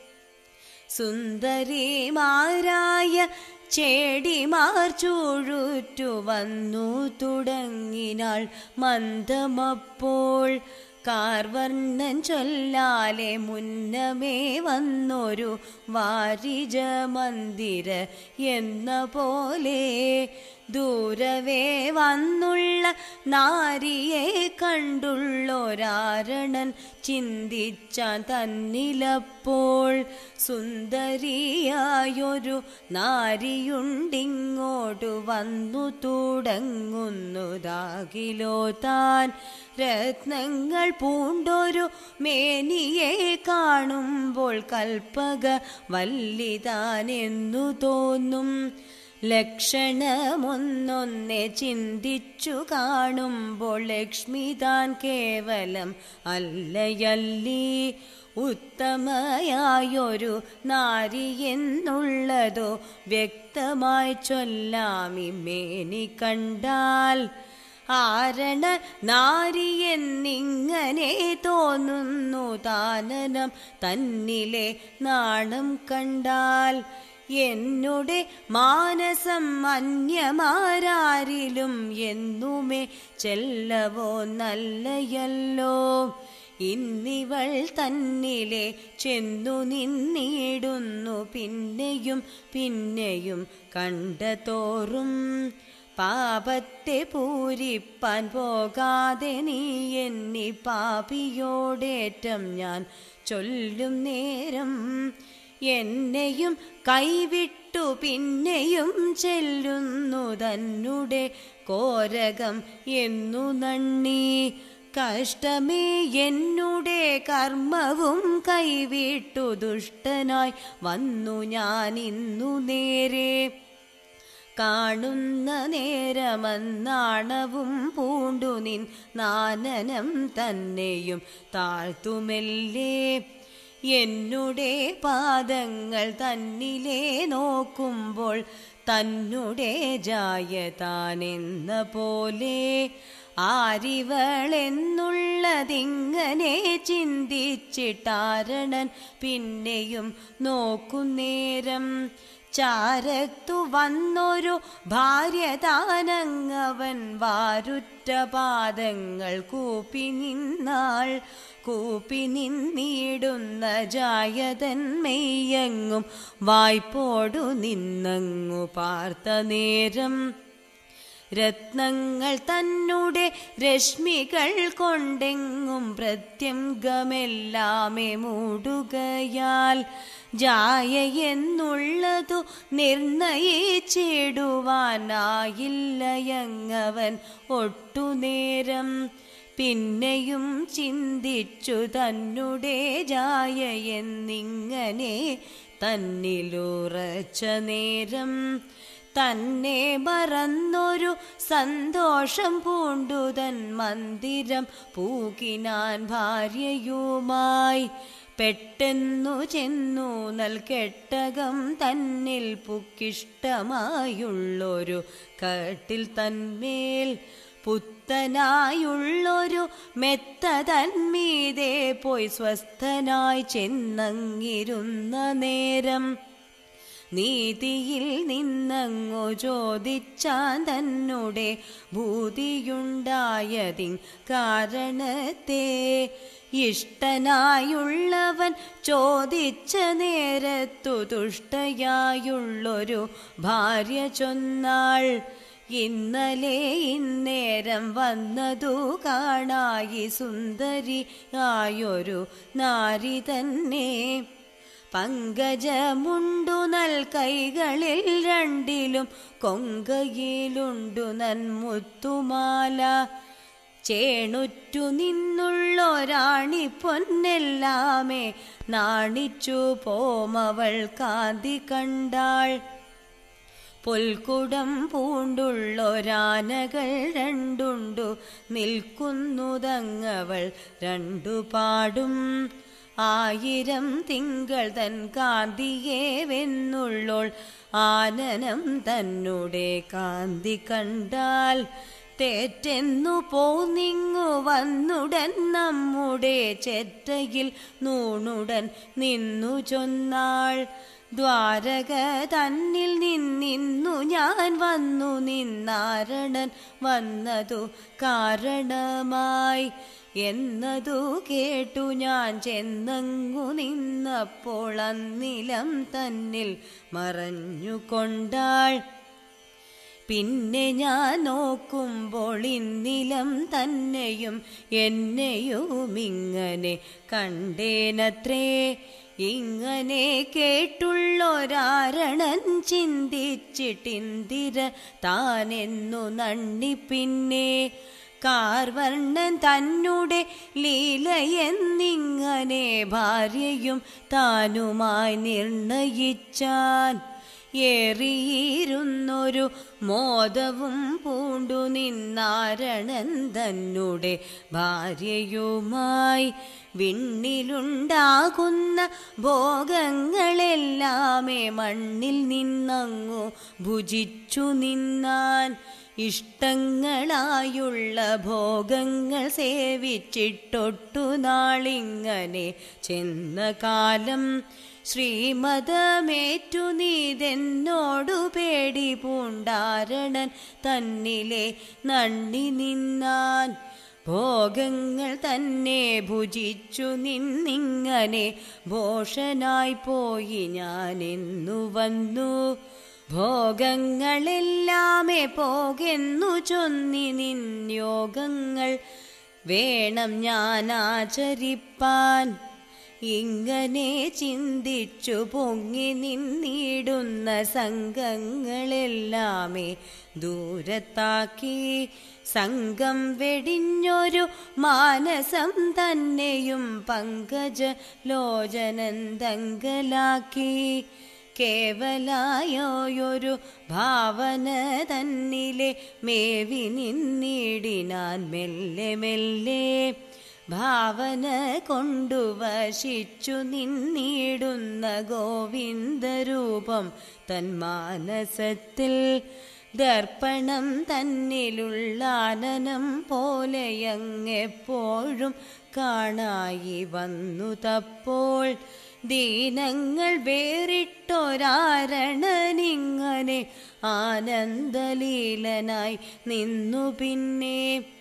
[SPEAKER 1] സുന്ദരിമാരായ ചേടിമാർ ചൂഴുറ്റു വന്നു തുടങ്ങിനാൾ മന്ദമപ്പോൾ കാർവർണ്ണൻ ചൊല്ലാലെ മുന്നമേ വന്നൊരു വാരിജ മന്ദിര എന്ന പോലെ ദൂരവേ വന്നുള്ള നാരിയെ കണ്ടുള്ളൊരാരണൻ ചിന്തിച്ചാൻ തന്നിലപ്പോൾ സുന്ദരിയായൊരു നാരിയുണ്ടിങ്ങോട്ടു വന്നു തുടങ്ങുന്നതാകിലോ താൻ രത്നങ്ങൾ പൂണ്ടൊരു മേനിയെ കാണുമ്പോൾ കൽപ്പക വല്ലിതാനെന്നു തോന്നും ലക്ഷണമൊന്നൊന്നെ ചിന്തിച്ചു കാണുമ്പോൾ ലക്ഷ്മി താൻ കേവലം അല്ലയല്ലി ഉത്തമയായൊരു നാരി എന്നുള്ളതോ വ്യക്തമായി ചൊല്ലാമി മേനി കണ്ടാൽ ആരണ നാരി എന്നിങ്ങനെ തോന്നുന്നു താനനം തന്നിലെ നാണം കണ്ടാൽ എന്നുടെ മാനസം അന്യമാരാരിലും എന്നുമേ ചെല്ലവോ നല്ലയല്ലോ ഇന്നിവൾ തന്നിലെ ചെന്നു നിന്നിടുന്നു പിന്നെയും പിന്നെയും കണ്ടതോറും പാപത്തെ പൂരിപ്പാൻ പോകാതെ നീ എന്നി പാപിയോടേറ്റം ഞാൻ ചൊല്ലും നേരം എന്നെയും കൈവിട്ടു പിന്നെയും ചെല്ലുന്നു തന്നുടെ കോരകം എന്നു നണ്ണി കഷ്ടമേ എന്നുടെ കർമ്മവും കൈവിട്ടു ദുഷ്ടനായി വന്നു ഞാൻ ഇന്നു നേരെ കാണുന്ന നേരമന്നാണവും പൂണ്ടു നിൻ നാനനം തന്നെയും താഴ്ത്തുമെല്ലേ എന്നുടെ പാദങ്ങൾ തന്നിലെ നോക്കുമ്പോൾ തന്നുടെ ജായ താനെന്ന പോലെ ആരിവളെന്നുള്ളതിങ്ങനെ ചിന്തിച്ചിട്ടാരണൻ പിന്നെയും നോക്കുന്നേരം ചാരത്തു വന്നൊരു ഭാര്യ താനങ്ങവൻ വാരുറ്റ പാദങ്ങൾ കൂപ്പി നിന്നാൾ കൂപ്പി നിന്നിടുന്ന ജായതൻ മെയ്യങ്ങും വായ്പോടു നിന്നങ്ങു പാർത്ത നേരം രത്നങ്ങൾ തന്നുടെ രശ്മികൾ കൊണ്ടെങ്ങും പ്രത്യംഗമെല്ലാമേ മൂടുകയാൽ ജായ എന്നുള്ളതു നിർണയിച്ചിടുവാനായില്ലയങ്ങവൻ ഒട്ടുനേരം പിന്നെയും ചിന്തിച്ചു തന്നുടെ ജായ എന്നിങ്ങനെ തന്നിലുറച്ച നേരം തന്നെ മറന്നൊരു സന്തോഷം പൂണ്ടുതൻ മന്ദിരം പൂകിനാൻ ഭാര്യയുമായി പെട്ടെന്നു ചെന്നു നൽകെട്ടകം തന്നിൽ പുക്കിഷ്ടമായുള്ളൊരു കട്ടിൽ തന്മേൽ പുത്തനായുള്ളൊരു മെത്ത തന്മീതെ പോയി സ്വസ്ഥനായി ചെന്നങ്ങിരുന്ന നേരം നീതിയിൽ നിന്നങ്ങു ചോദിച്ചാൻ തന്നുടെ ഭൂതിയുണ്ടായതി കാരണത്തെ ഇഷ്ടനായുള്ളവൻ ചോദിച്ച നേരത്തു തുഷ്ടയായുള്ളൊരു ഭാര്യ ചൊന്നാൾ ഇന്നലെ ഇന്നേരം വന്നതു കാണായി സുന്ദരി ആയൊരു നാരി തന്നെ പങ്കജമുണ്ടു നൽ കൈകളിൽ രണ്ടിലും കൊങ്കയിലുണ്ടു നന്മുത്തുമാല ചേണുറ്റു നിന്നുള്ളൊരാണി പൊന്നെല്ലാമേ നാണിച്ചു പോമവൾ കാന്തി കണ്ടാൾ പുൽക്കുടം പൂണ്ടുള്ളൊരാനകൾ രണ്ടുണ്ടു നിൽക്കുന്നതങ്ങവൾ രണ്ടു പാടും ആയിരം തിങ്കൾ തൻ കാന്തിയെ വെന്നുള്ളോൾ ആനനം തന്നുടെ കാന്തി കണ്ടാൽ തേറ്റെന്നു പോന്നിങ്ങു വന്നുടൻ നമ്മുടെ ചെറ്റയിൽ നൂണുടൻ നിന്നു ചൊന്നാൾ ദ്വാരക തന്നിൽ നിന്നിന്നു ഞാൻ വന്നു നിന്നാരണൻ വന്നതു കാരണമായി എന്നതു കേട്ടു ഞാൻ ചെന്നങ്ങു നിന്നപ്പോൾ അന്നിലം തന്നിൽ മറഞ്ഞുകൊണ്ടാൾ പിന്നെ ഞാൻ നോക്കുമ്പോൾ ഇന്നിലം തന്നെയും എന്നെയും ഇങ്ങനെ കണ്ടേനത്രേ ഇങ്ങനെ കേട്ടുള്ളൊരാരണൻ ചിന്തിച്ചിട്ടിന്തിര താനെന്നു നണ്ണി പിന്നെ കാർവർണ്ണൻ തന്നുടെ ലീലയെന്നിങ്ങനെ ഭാര്യയും താനുമായി നിർണയിച്ചാൻ ഏറിയിരുന്നൊരു മോദവും പൂണ്ടു നിന്നാരണൻ തന്നുടെ ഭാര്യയുമായി വിണ്ണിലുണ്ടാകുന്ന ഭോഗങ്ങളെല്ലാമേ മണ്ണിൽ നിന്നങ്ങു ഭുജിച്ചു നിന്നാൻ ഇഷ്ടങ്ങളായുള്ള ഭോഗങ്ങൾ സേവിച്ചിട്ടൊട്ടു നാളിങ്ങനെ ചെന്ന കാലം ശ്രീമതമേറ്റു നീതെന്നോടു പേടി പൂണ്ടാരണൻ തന്നിലെ നണ്ണി നിന്നാൻ ഭോഗങ്ങൾ തന്നെ ഭുജിച്ചു നിന്നിങ്ങനെ ഭോഷനായി പോയി ഞാൻ എന്നു വന്നു ഭോഗങ്ങളെല്ലാമേ പോകെന്നു ചൊന്നി നിൻയോഗങ്ങൾ വേണം ഞാൻ ആചരിപ്പാൻ ഇങ്ങനെ ചിന്തിച്ചു പൊങ്ങി നിന്നിടുന്ന സംഘങ്ങളെല്ലാമേ ദൂരത്താക്കി സംഘം വെടിഞ്ഞൊരു മാനസം തന്നെയും പങ്കജ ലോചനന്തങ്കലാക്കി കേവലായോയൊരു ഭാവന തന്നിലെ മേവി നിന്നിടിനാൻ മെല്ലെ മെല്ലെ ഭാവന കൊണ്ടു വശിച്ചു നിന്നിടുന്ന ഗോവിന്ദരൂപം തന്മാനസത്തിൽ ദർപ്പണം തന്നിലുള്ള ആനനം പോലെയങ്ങെപ്പോഴും കാണായി വന്നു തപ്പോൾ ദീനങ്ങൾ വേറിട്ടൊരാരണനിങ്ങനെ ആനന്ദലീലനായി നിന്നു പിന്നെ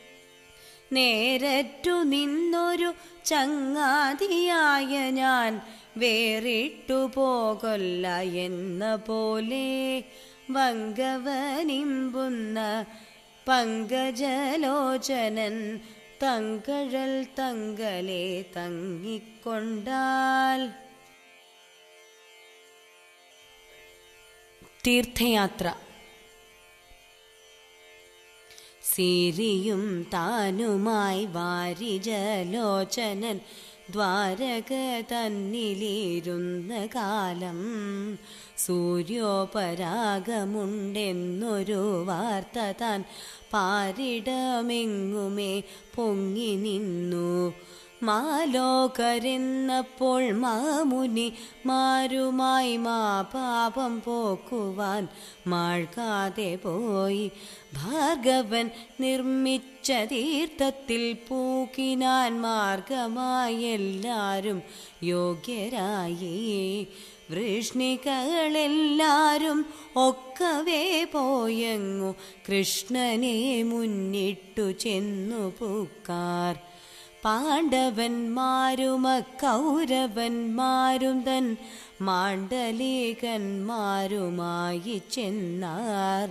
[SPEAKER 1] നേരറ്റു നിന്നൊരു ചങ്ങാതിയായ ഞാൻ വേറിട്ടു പോകൊല്ല എന്ന പോലെ വങ്കവനിമ്പുന്ന പങ്കജലോചനൻ തങ്കഴൽ തങ്കലെ തങ്ങിക്കൊണ്ടാൽ തീർത്ഥയാത്ര സിരിയും താനുമായി വാരിജലോചനൻ ദ്വാരക തന്നിലിരുന്ന കാലം സൂര്യോപരാഗമുണ്ടെന്നൊരു വാർത്ത താൻ പാരിടമെങ്ങുമേ പൊങ്ങി നിന്നു മാലോകരെന്നപ്പോൾ മാമുനി മാരുമായി മാ പാപം പോക്കുവാൻ മാഴ്കാതെ പോയി ഭാർഗവൻ നിർമ്മിച്ച തീർത്ഥത്തിൽ പൂക്കിനാൻ മാർഗമായി എല്ലാരും യോഗ്യരായി വൃഷ്ണികളെല്ലാരും ഒക്കവേ പോയങ്ങു കൃഷ്ണനെ മുന്നിട്ടു ചെന്നു പൂക്കാർ പാണ്ഡവന്മാരുമ കൗരവന്മാരും തൻ മാണ്ഡലികന്മാരുമായി ചെന്നാർ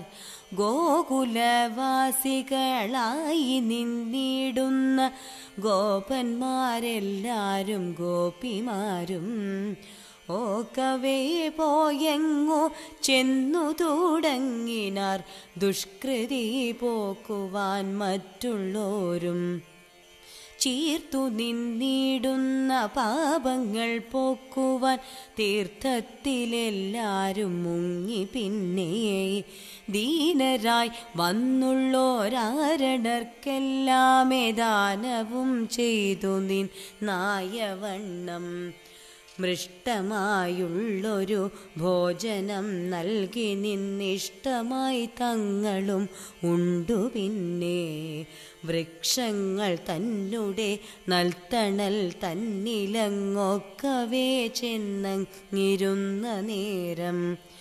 [SPEAKER 1] ഗോകുലവാസികളായി നിന്നിടുന്ന ഗോപന്മാരെല്ലാരും ഗോപിമാരും ഓക്കവേ പോയെങ്ങോ ചെന്നു തുടങ്ങിനാർ ദുഷ്കൃതി പോക്കുവാൻ മറ്റുള്ളോരും ചീർത്തു നിന്നിടുന്ന പാപങ്ങൾ പോക്കുവാൻ തീർത്ഥത്തിലെല്ലാരും മുങ്ങി പിന്നെ ദീനരായി വന്നുള്ളോരാരണർക്കെല്ലാമേ ദാനവും ചെയ്തു നിൻ നായവണ്ണം മൃഷ്ടമായുള്ളൊരു ഭോജനം നൽകി നിന്നിഷ്ടമായി തങ്ങളും ഉണ്ടു പിന്നെ വൃക്ഷങ്ങൾ തന്നുടെ നൽത്തണൽ തന്നിലങ്ങൊക്കവേ ചെന്നങ്ങിരുന്ന നേരം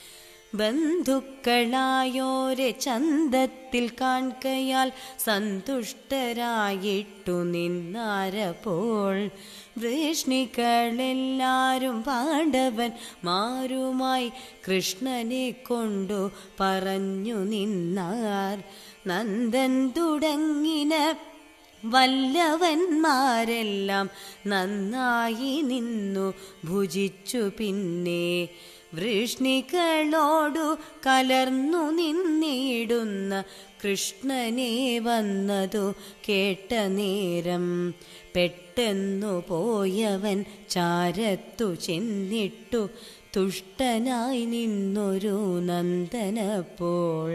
[SPEAKER 1] ബന്ധുക്കളായോരെ ചന്തത്തിൽ കാൺകയാൽ സന്തുഷ്ടരായിട്ടു നിന്നാരപ്പോൾ വൃഷ്ണികളെല്ലാരും പാണ്ഡവൻ മാരുമായി കൃഷ്ണനെ കൊണ്ടു പറഞ്ഞു നിന്നാർ നന്ദൻ തുടങ്ങിന വല്ലവന്മാരെല്ലാം നന്നായി നിന്നു ഭുജിച്ചു പിന്നെ വൃഷ്ണികളോടു കലർന്നു നിന്നിടുന്ന കൃഷ്ണനെ വന്നതു കേട്ട നേരം പെട്ടെന്നു പോയവൻ ചാരത്തു ചെന്നിട്ടു തുഷ്ടനായി നിന്നൊരു നന്ദനപ്പോൾ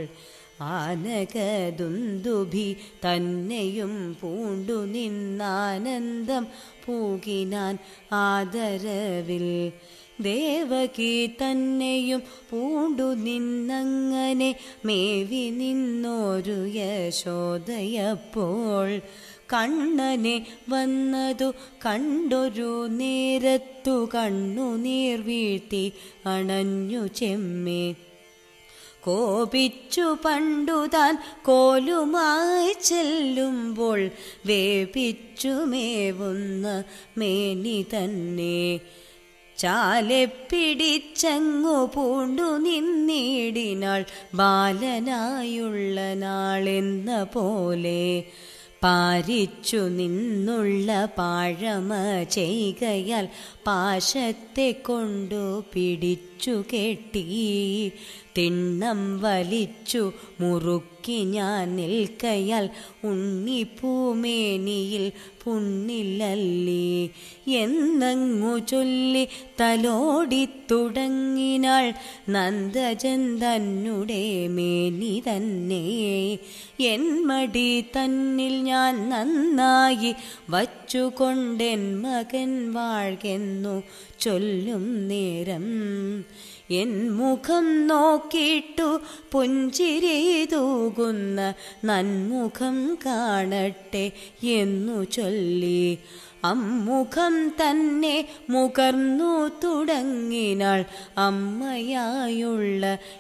[SPEAKER 1] ആനകദുന്ദുഭി തന്നെയും പൂണ്ടു നിന്നാനന്ദം പൂകിനാൻ ആദരവിൽ ദേവകി തന്നെയും പൂണ്ടു നിന്നങ്ങനെ മേവി നിന്നോരു യശോദയപ്പോൾ കണ്ണനെ വന്നതു കണ്ടൊരു നേരത്തു കണ്ണുനീർ വീഴ്ത്തി അണഞ്ഞു ചെമ്മേ കോപിച്ചു പണ്ടുതാൻ കോലുമായി ചെല്ലുമ്പോൾ വേപിച്ചു മേവുന്ന മേനി തന്നെ ചാലെ പിടിച്ചങ്ങു പൂണ്ടു നിന്നിടിനാൾ ബാലനായുള്ള നാളെന്ന പോലെ പാരിച്ചു നിന്നുള്ള പാഴമ ചെയ്കയാൽ പാശത്തെ കൊണ്ടു പിടിച്ചു കെട്ടി തിണ്ണം വലിച്ചു മുറുക്കി ഞാൻ നിൽക്കയാൽ ഉണ്ണിപ്പൂമേനിയിൽ പുണ്ണില്ലല്ലേ എന്നങ്ങു ചൊല്ലി തലോടി തുടങ്ങിനാൾ നന്ദജൻ തന്നുടെ മേനി തന്നെ എൻ മടി തന്നിൽ ഞാൻ നന്നായി വച്ചുകൊണ്ടെൻ മകൻ വാഴ്കെന്നു ചൊല്ലും നേരം എൻ മുഖം നോക്കിയിട്ടു പുഞ്ചിരി തൂകുന്ന നന്മുഖം കാണട്ടെ എന്നു ചൊല്ലി അമ്മുഖം തന്നെ മുകർന്നു തുടങ്ങിനാൾ അമ്മയായുള്ള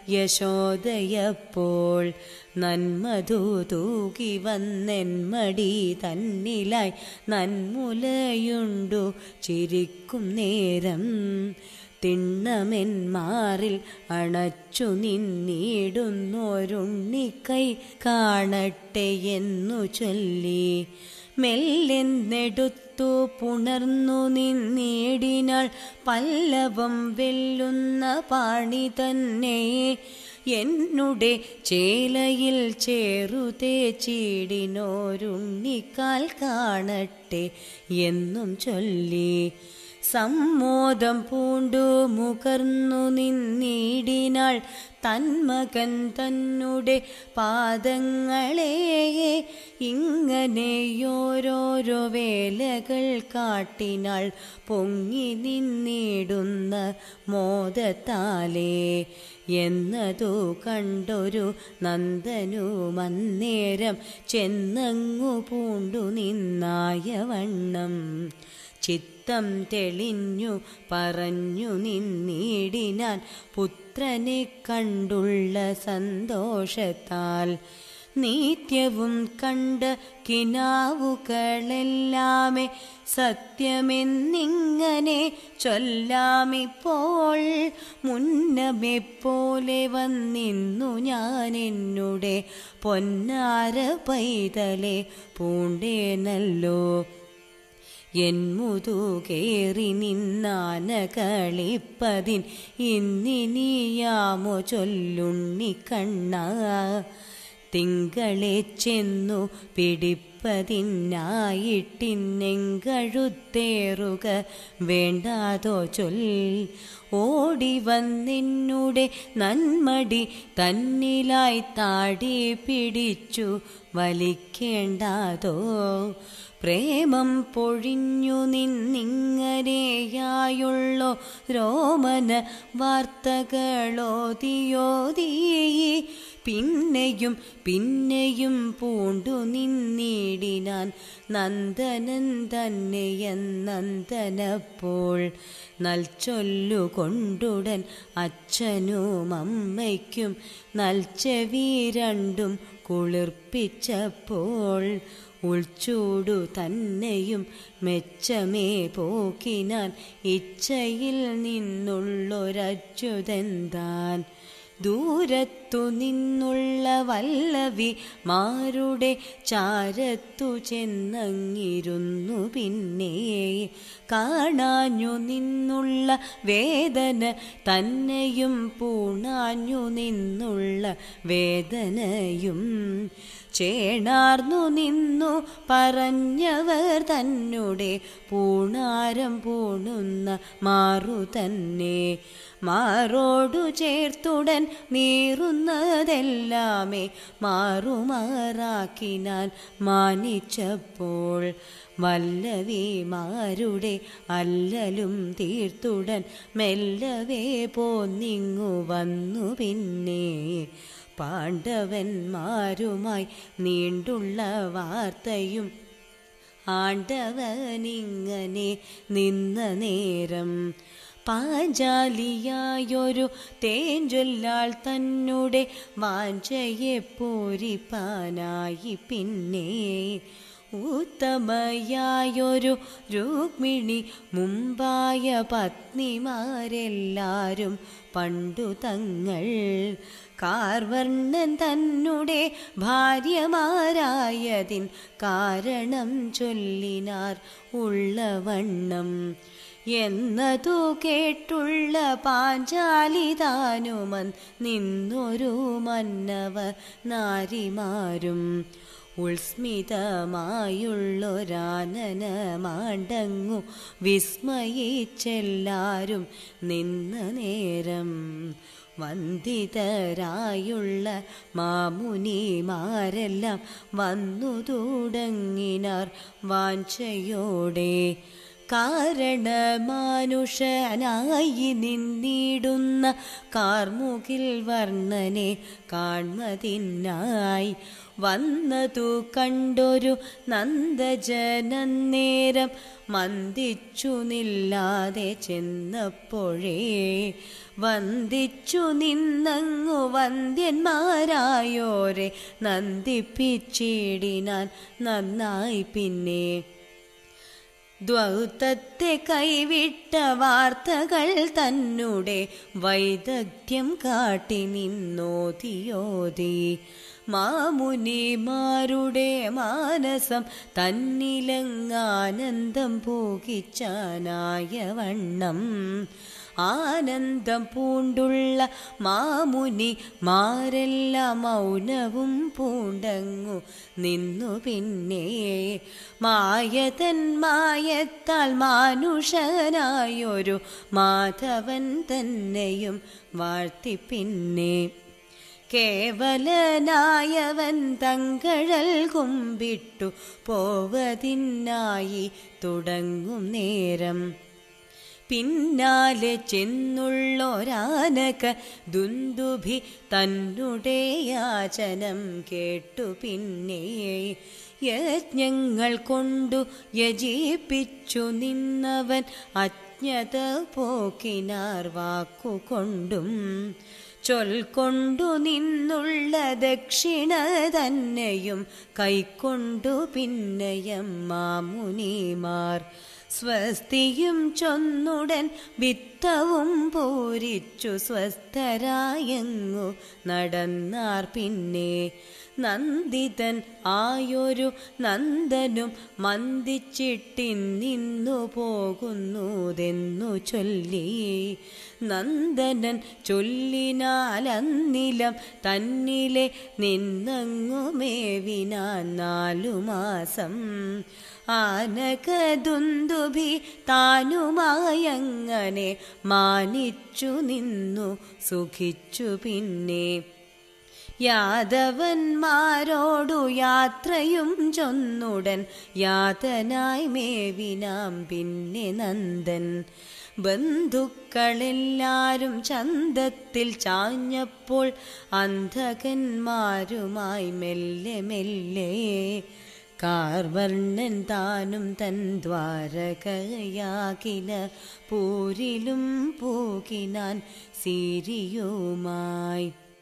[SPEAKER 1] യശോദയപ്പോൾ നന്മധു തൂകി വന്നെന്മടി തന്നിലായി നന്മുലയുണ്ടു ചിരിക്കും നേരം തിണ്ണമെന്മാറിൽ അണച്ചു നിന്നിടുന്നൊരുണ്ണിക്കൈ കാണട്ടെ എന്നു ചൊല്ലി മെല്ലെന്നെടുത്തു പുണർന്നു നിന്നിടിനാൾ പല്ലവം വെല്ലുന്ന പാണി തന്നെ എന്നുടെ ചേലയിൽ ചേറുതേ ചീടിനോരുണ്ണിക്കാൽ കാണട്ടെ എന്നും ചൊല്ലി സമ്മോദം പൂണ്ടു മുകർന്നു നിന്നിടിനാൾ തന്മകൻ തന്നുടെ പാദങ്ങളെ ഇങ്ങനെയോരോരോ വേലകൾ കാട്ടിനാൾ പൊങ്ങി നിന്നിടുന്ന മോദത്താലേ എന്നതു കണ്ടൊരു നന്ദനു മന്നേരം ചെന്നങ്ങു പൂണ്ടു നിന്നായ വണ്ണം ചിത്തം തെളിഞ്ഞു പറഞ്ഞു നിന്നിടിനാൻ പുത്രനെ കണ്ടുള്ള സന്തോഷത്താൽ നിത്യവും കണ്ട് കിനാവുകളെല്ലാമേ സത്യമെന്നിങ്ങനെ ചൊല്ലാമിപ്പോൾ മുന്നമെ പോലെ വന്നിന്നു ഞാൻ എന്നുടെ പൊന്നാര പൈതലെ പൂണ്ടേനല്ലോ എൻ മുതുകേറി നിന്നാന കളിപ്പതിൻ ഇന്നിനിയാമോ ചൊല്ലുണ്ണി കണ്ണ തിങ്കളെ ചെന്നു പിടിപ്പതിനായിട്ടിന്നെങ്കഴുത്തേറുക വേണ്ടാതോ ചൊൽ ഓടി വന്നെന്നുടെ നന്മടി തന്നിലായി താടി പിടിച്ചു വലിക്കേണ്ടാതോ പ്രേമം പൊഴിഞ്ഞു നിന്നിങ്ങനെയായുള്ളോ രോമന വാർത്തകളോതിയോതീ പിന്നെയും പിന്നെയും പൂണ്ടു നിന്നിടിനാൻ നന്ദനൻ തന്നെയെന്നന്ദനപ്പോൾ നൽചൊല്ലുകൊണ്ടുടൻ അച്ഛനും അമ്മയ്ക്കും നൽച്ചെവി രണ്ടും കുളിർപ്പിച്ചപ്പോൾ ഉൾച്ചൂടു തന്നെയും മെച്ചമേ പോക്കിനാൻ ഇച്ഛയിൽ നിന്നുള്ളൊരച്യുതന്താൻ ദൂരത്തു നിന്നുള്ള വല്ലവി മാരുടെ ചാരത്തു ചെന്നങ്ങിരുന്നു പിന്നെ കാണാഞ്ഞു നിന്നുള്ള വേദന തന്നെയും പൂണാഞ്ഞു നിന്നുള്ള വേദനയും ചേണാർന്നു നിന്നു പറഞ്ഞവർ തന്നെ പൂണാരം പൂണുന്ന മാറു തന്നെ മാറോടു ചേർത്തുടൻ നീറുന്നതെല്ലാമേ മാറുമാറാക്കിനാൻ മാനിച്ചപ്പോൾ വല്ലവിമാരുടെ അല്ലലും തീർത്തുടൻ മെല്ലവേ പോന്നിങ്ങു വന്നു പിന്നെ പാണ്ഡവന്മാരുമായി നീണ്ടുള്ള വാർത്തയും ആണ്ടവനിങ്ങനെ നിന്ന നേരം പാഞ്ചാലിയായൊരു തേഞ്ചൊല്ലാൾ തന്നുടെ വാഞ്ചയെ പൂരിപ്പാനായി പിന്നെ ഉത്തമയായൊരു രുക്മിണി മുമ്പായ പത്നിമാരെല്ലാരും പണ്ടു തങ്ങൾ കാർവർണ്ണൻ തന്നെ ഭാര്യമാരായതിൻ കാരണം ചൊല്ലിനാർ ഉള്ളവണ്ണം എന്നതു കേട്ടുള്ള പാഞ്ചാലിതാനുമൻ നിന്നൊരു മന്നവ നാരിമാരും ഉത്സ്മിതമായുള്ളൊരാനനമാണ്ടങ്ങു വിസ്മയിച്ചെല്ലാരും നിന്ന നേരം വന്ദിതരായുള്ള മാമുനിമാരെല്ലാം വന്നു തുടങ്ങിനാർ വാഞ്ചയോടെ കാരണമാനുഷനായി നിന്നിടുന്ന കാർമുകിൽ വർണ്ണനെ കാൺമതിനായി വന്നതു കണ്ടൊരു നന്ദജനന്നേരം മന്ദിച്ചു നില്ലാതെ ചെന്നപ്പോഴേ വന്ദിച്ചു നിന്നങ്ങു വന്ധ്യന്മാരായോരെ നന്ദിപ്പിച്ചിടിനാൻ നന്നായി പിന്നെ ദ്വൗതത്തെ കൈവിട്ട വാർത്തകൾ തന്നെ വൈദഗ്ധ്യം കാട്ടി നിന്നോതിയോതി മാമുനിമാരുടെ മാനസം തന്നിലങ്ങാനന്ദം പോകിച്ചാനായ വണ്ണം ആനന്ദം പൂണ്ടുള്ള മാമുനി മാരെല്ലാം മൗനവും പൂണ്ടങ്ങു നിന്നു പിന്നെ മായതൻ മായത്താൽ മാനുഷനായൊരു മാധവൻ തന്നെയും വാഴ്ത്തി പിന്നെ കേവലനായവൻ തങ്കഴൽ കുമ്പിട്ടു പോവതിനായി തുടങ്ങും നേരം പിന്നാലെ ചെന്നുള്ളൊരാനക ദുന്ദുഭി തന്നുടെ യാചനം കേട്ടു പിന്നെ യജ്ഞങ്ങൾ കൊണ്ടു യജിപ്പിച്ചു നിന്നവൻ അജ്ഞത പോക്കിനാർ വാക്കുകൊണ്ടും ചൊൽക്കൊണ്ടു നിന്നുള്ള ദക്ഷിണ തന്നെയും കൈക്കൊണ്ടു പിന്നയം മാമുനിമാർ സ്വസ്തിയും ചൊന്നുടൻ വിത്തവും പൂരിച്ചു സ്വസ്ഥരായങ്ങു നടന്നാർ പിന്നെ നന്ദിതൻ ആയൊരു നന്ദനും മന്ദിച്ചിട്ടിന്നിന്നു പോകുന്നതെന്നു ചൊല്ലി നന്ദനൻ ചൊല്ലിനാലന്നിലം തന്നിലെ നിന്നങ്ങുമേവിനാൻ നാലു മാസം ആനകദുന്ദുഭി താനുമായങ്ങനെ മാനിച്ചു നിന്നു സുഖിച്ചു പിന്നെ യാദവന്മാരോടു യാത്രയും ചൊന്നുടൻ യാതനായി മേവിനാം പിന്നെ നന്ദൻ ബന്ധുക്കളെല്ലാരും ചന്തത്തിൽ ചാഞ്ഞപ്പോൾ അന്ധകന്മാരുമായി മെല്ലെ മെല്ലെ കാർവർണ്ണൻ താനും തൻ ദ്വാരകയാകില പൂരിലും പൂകിനാൻ സീരിയുമായി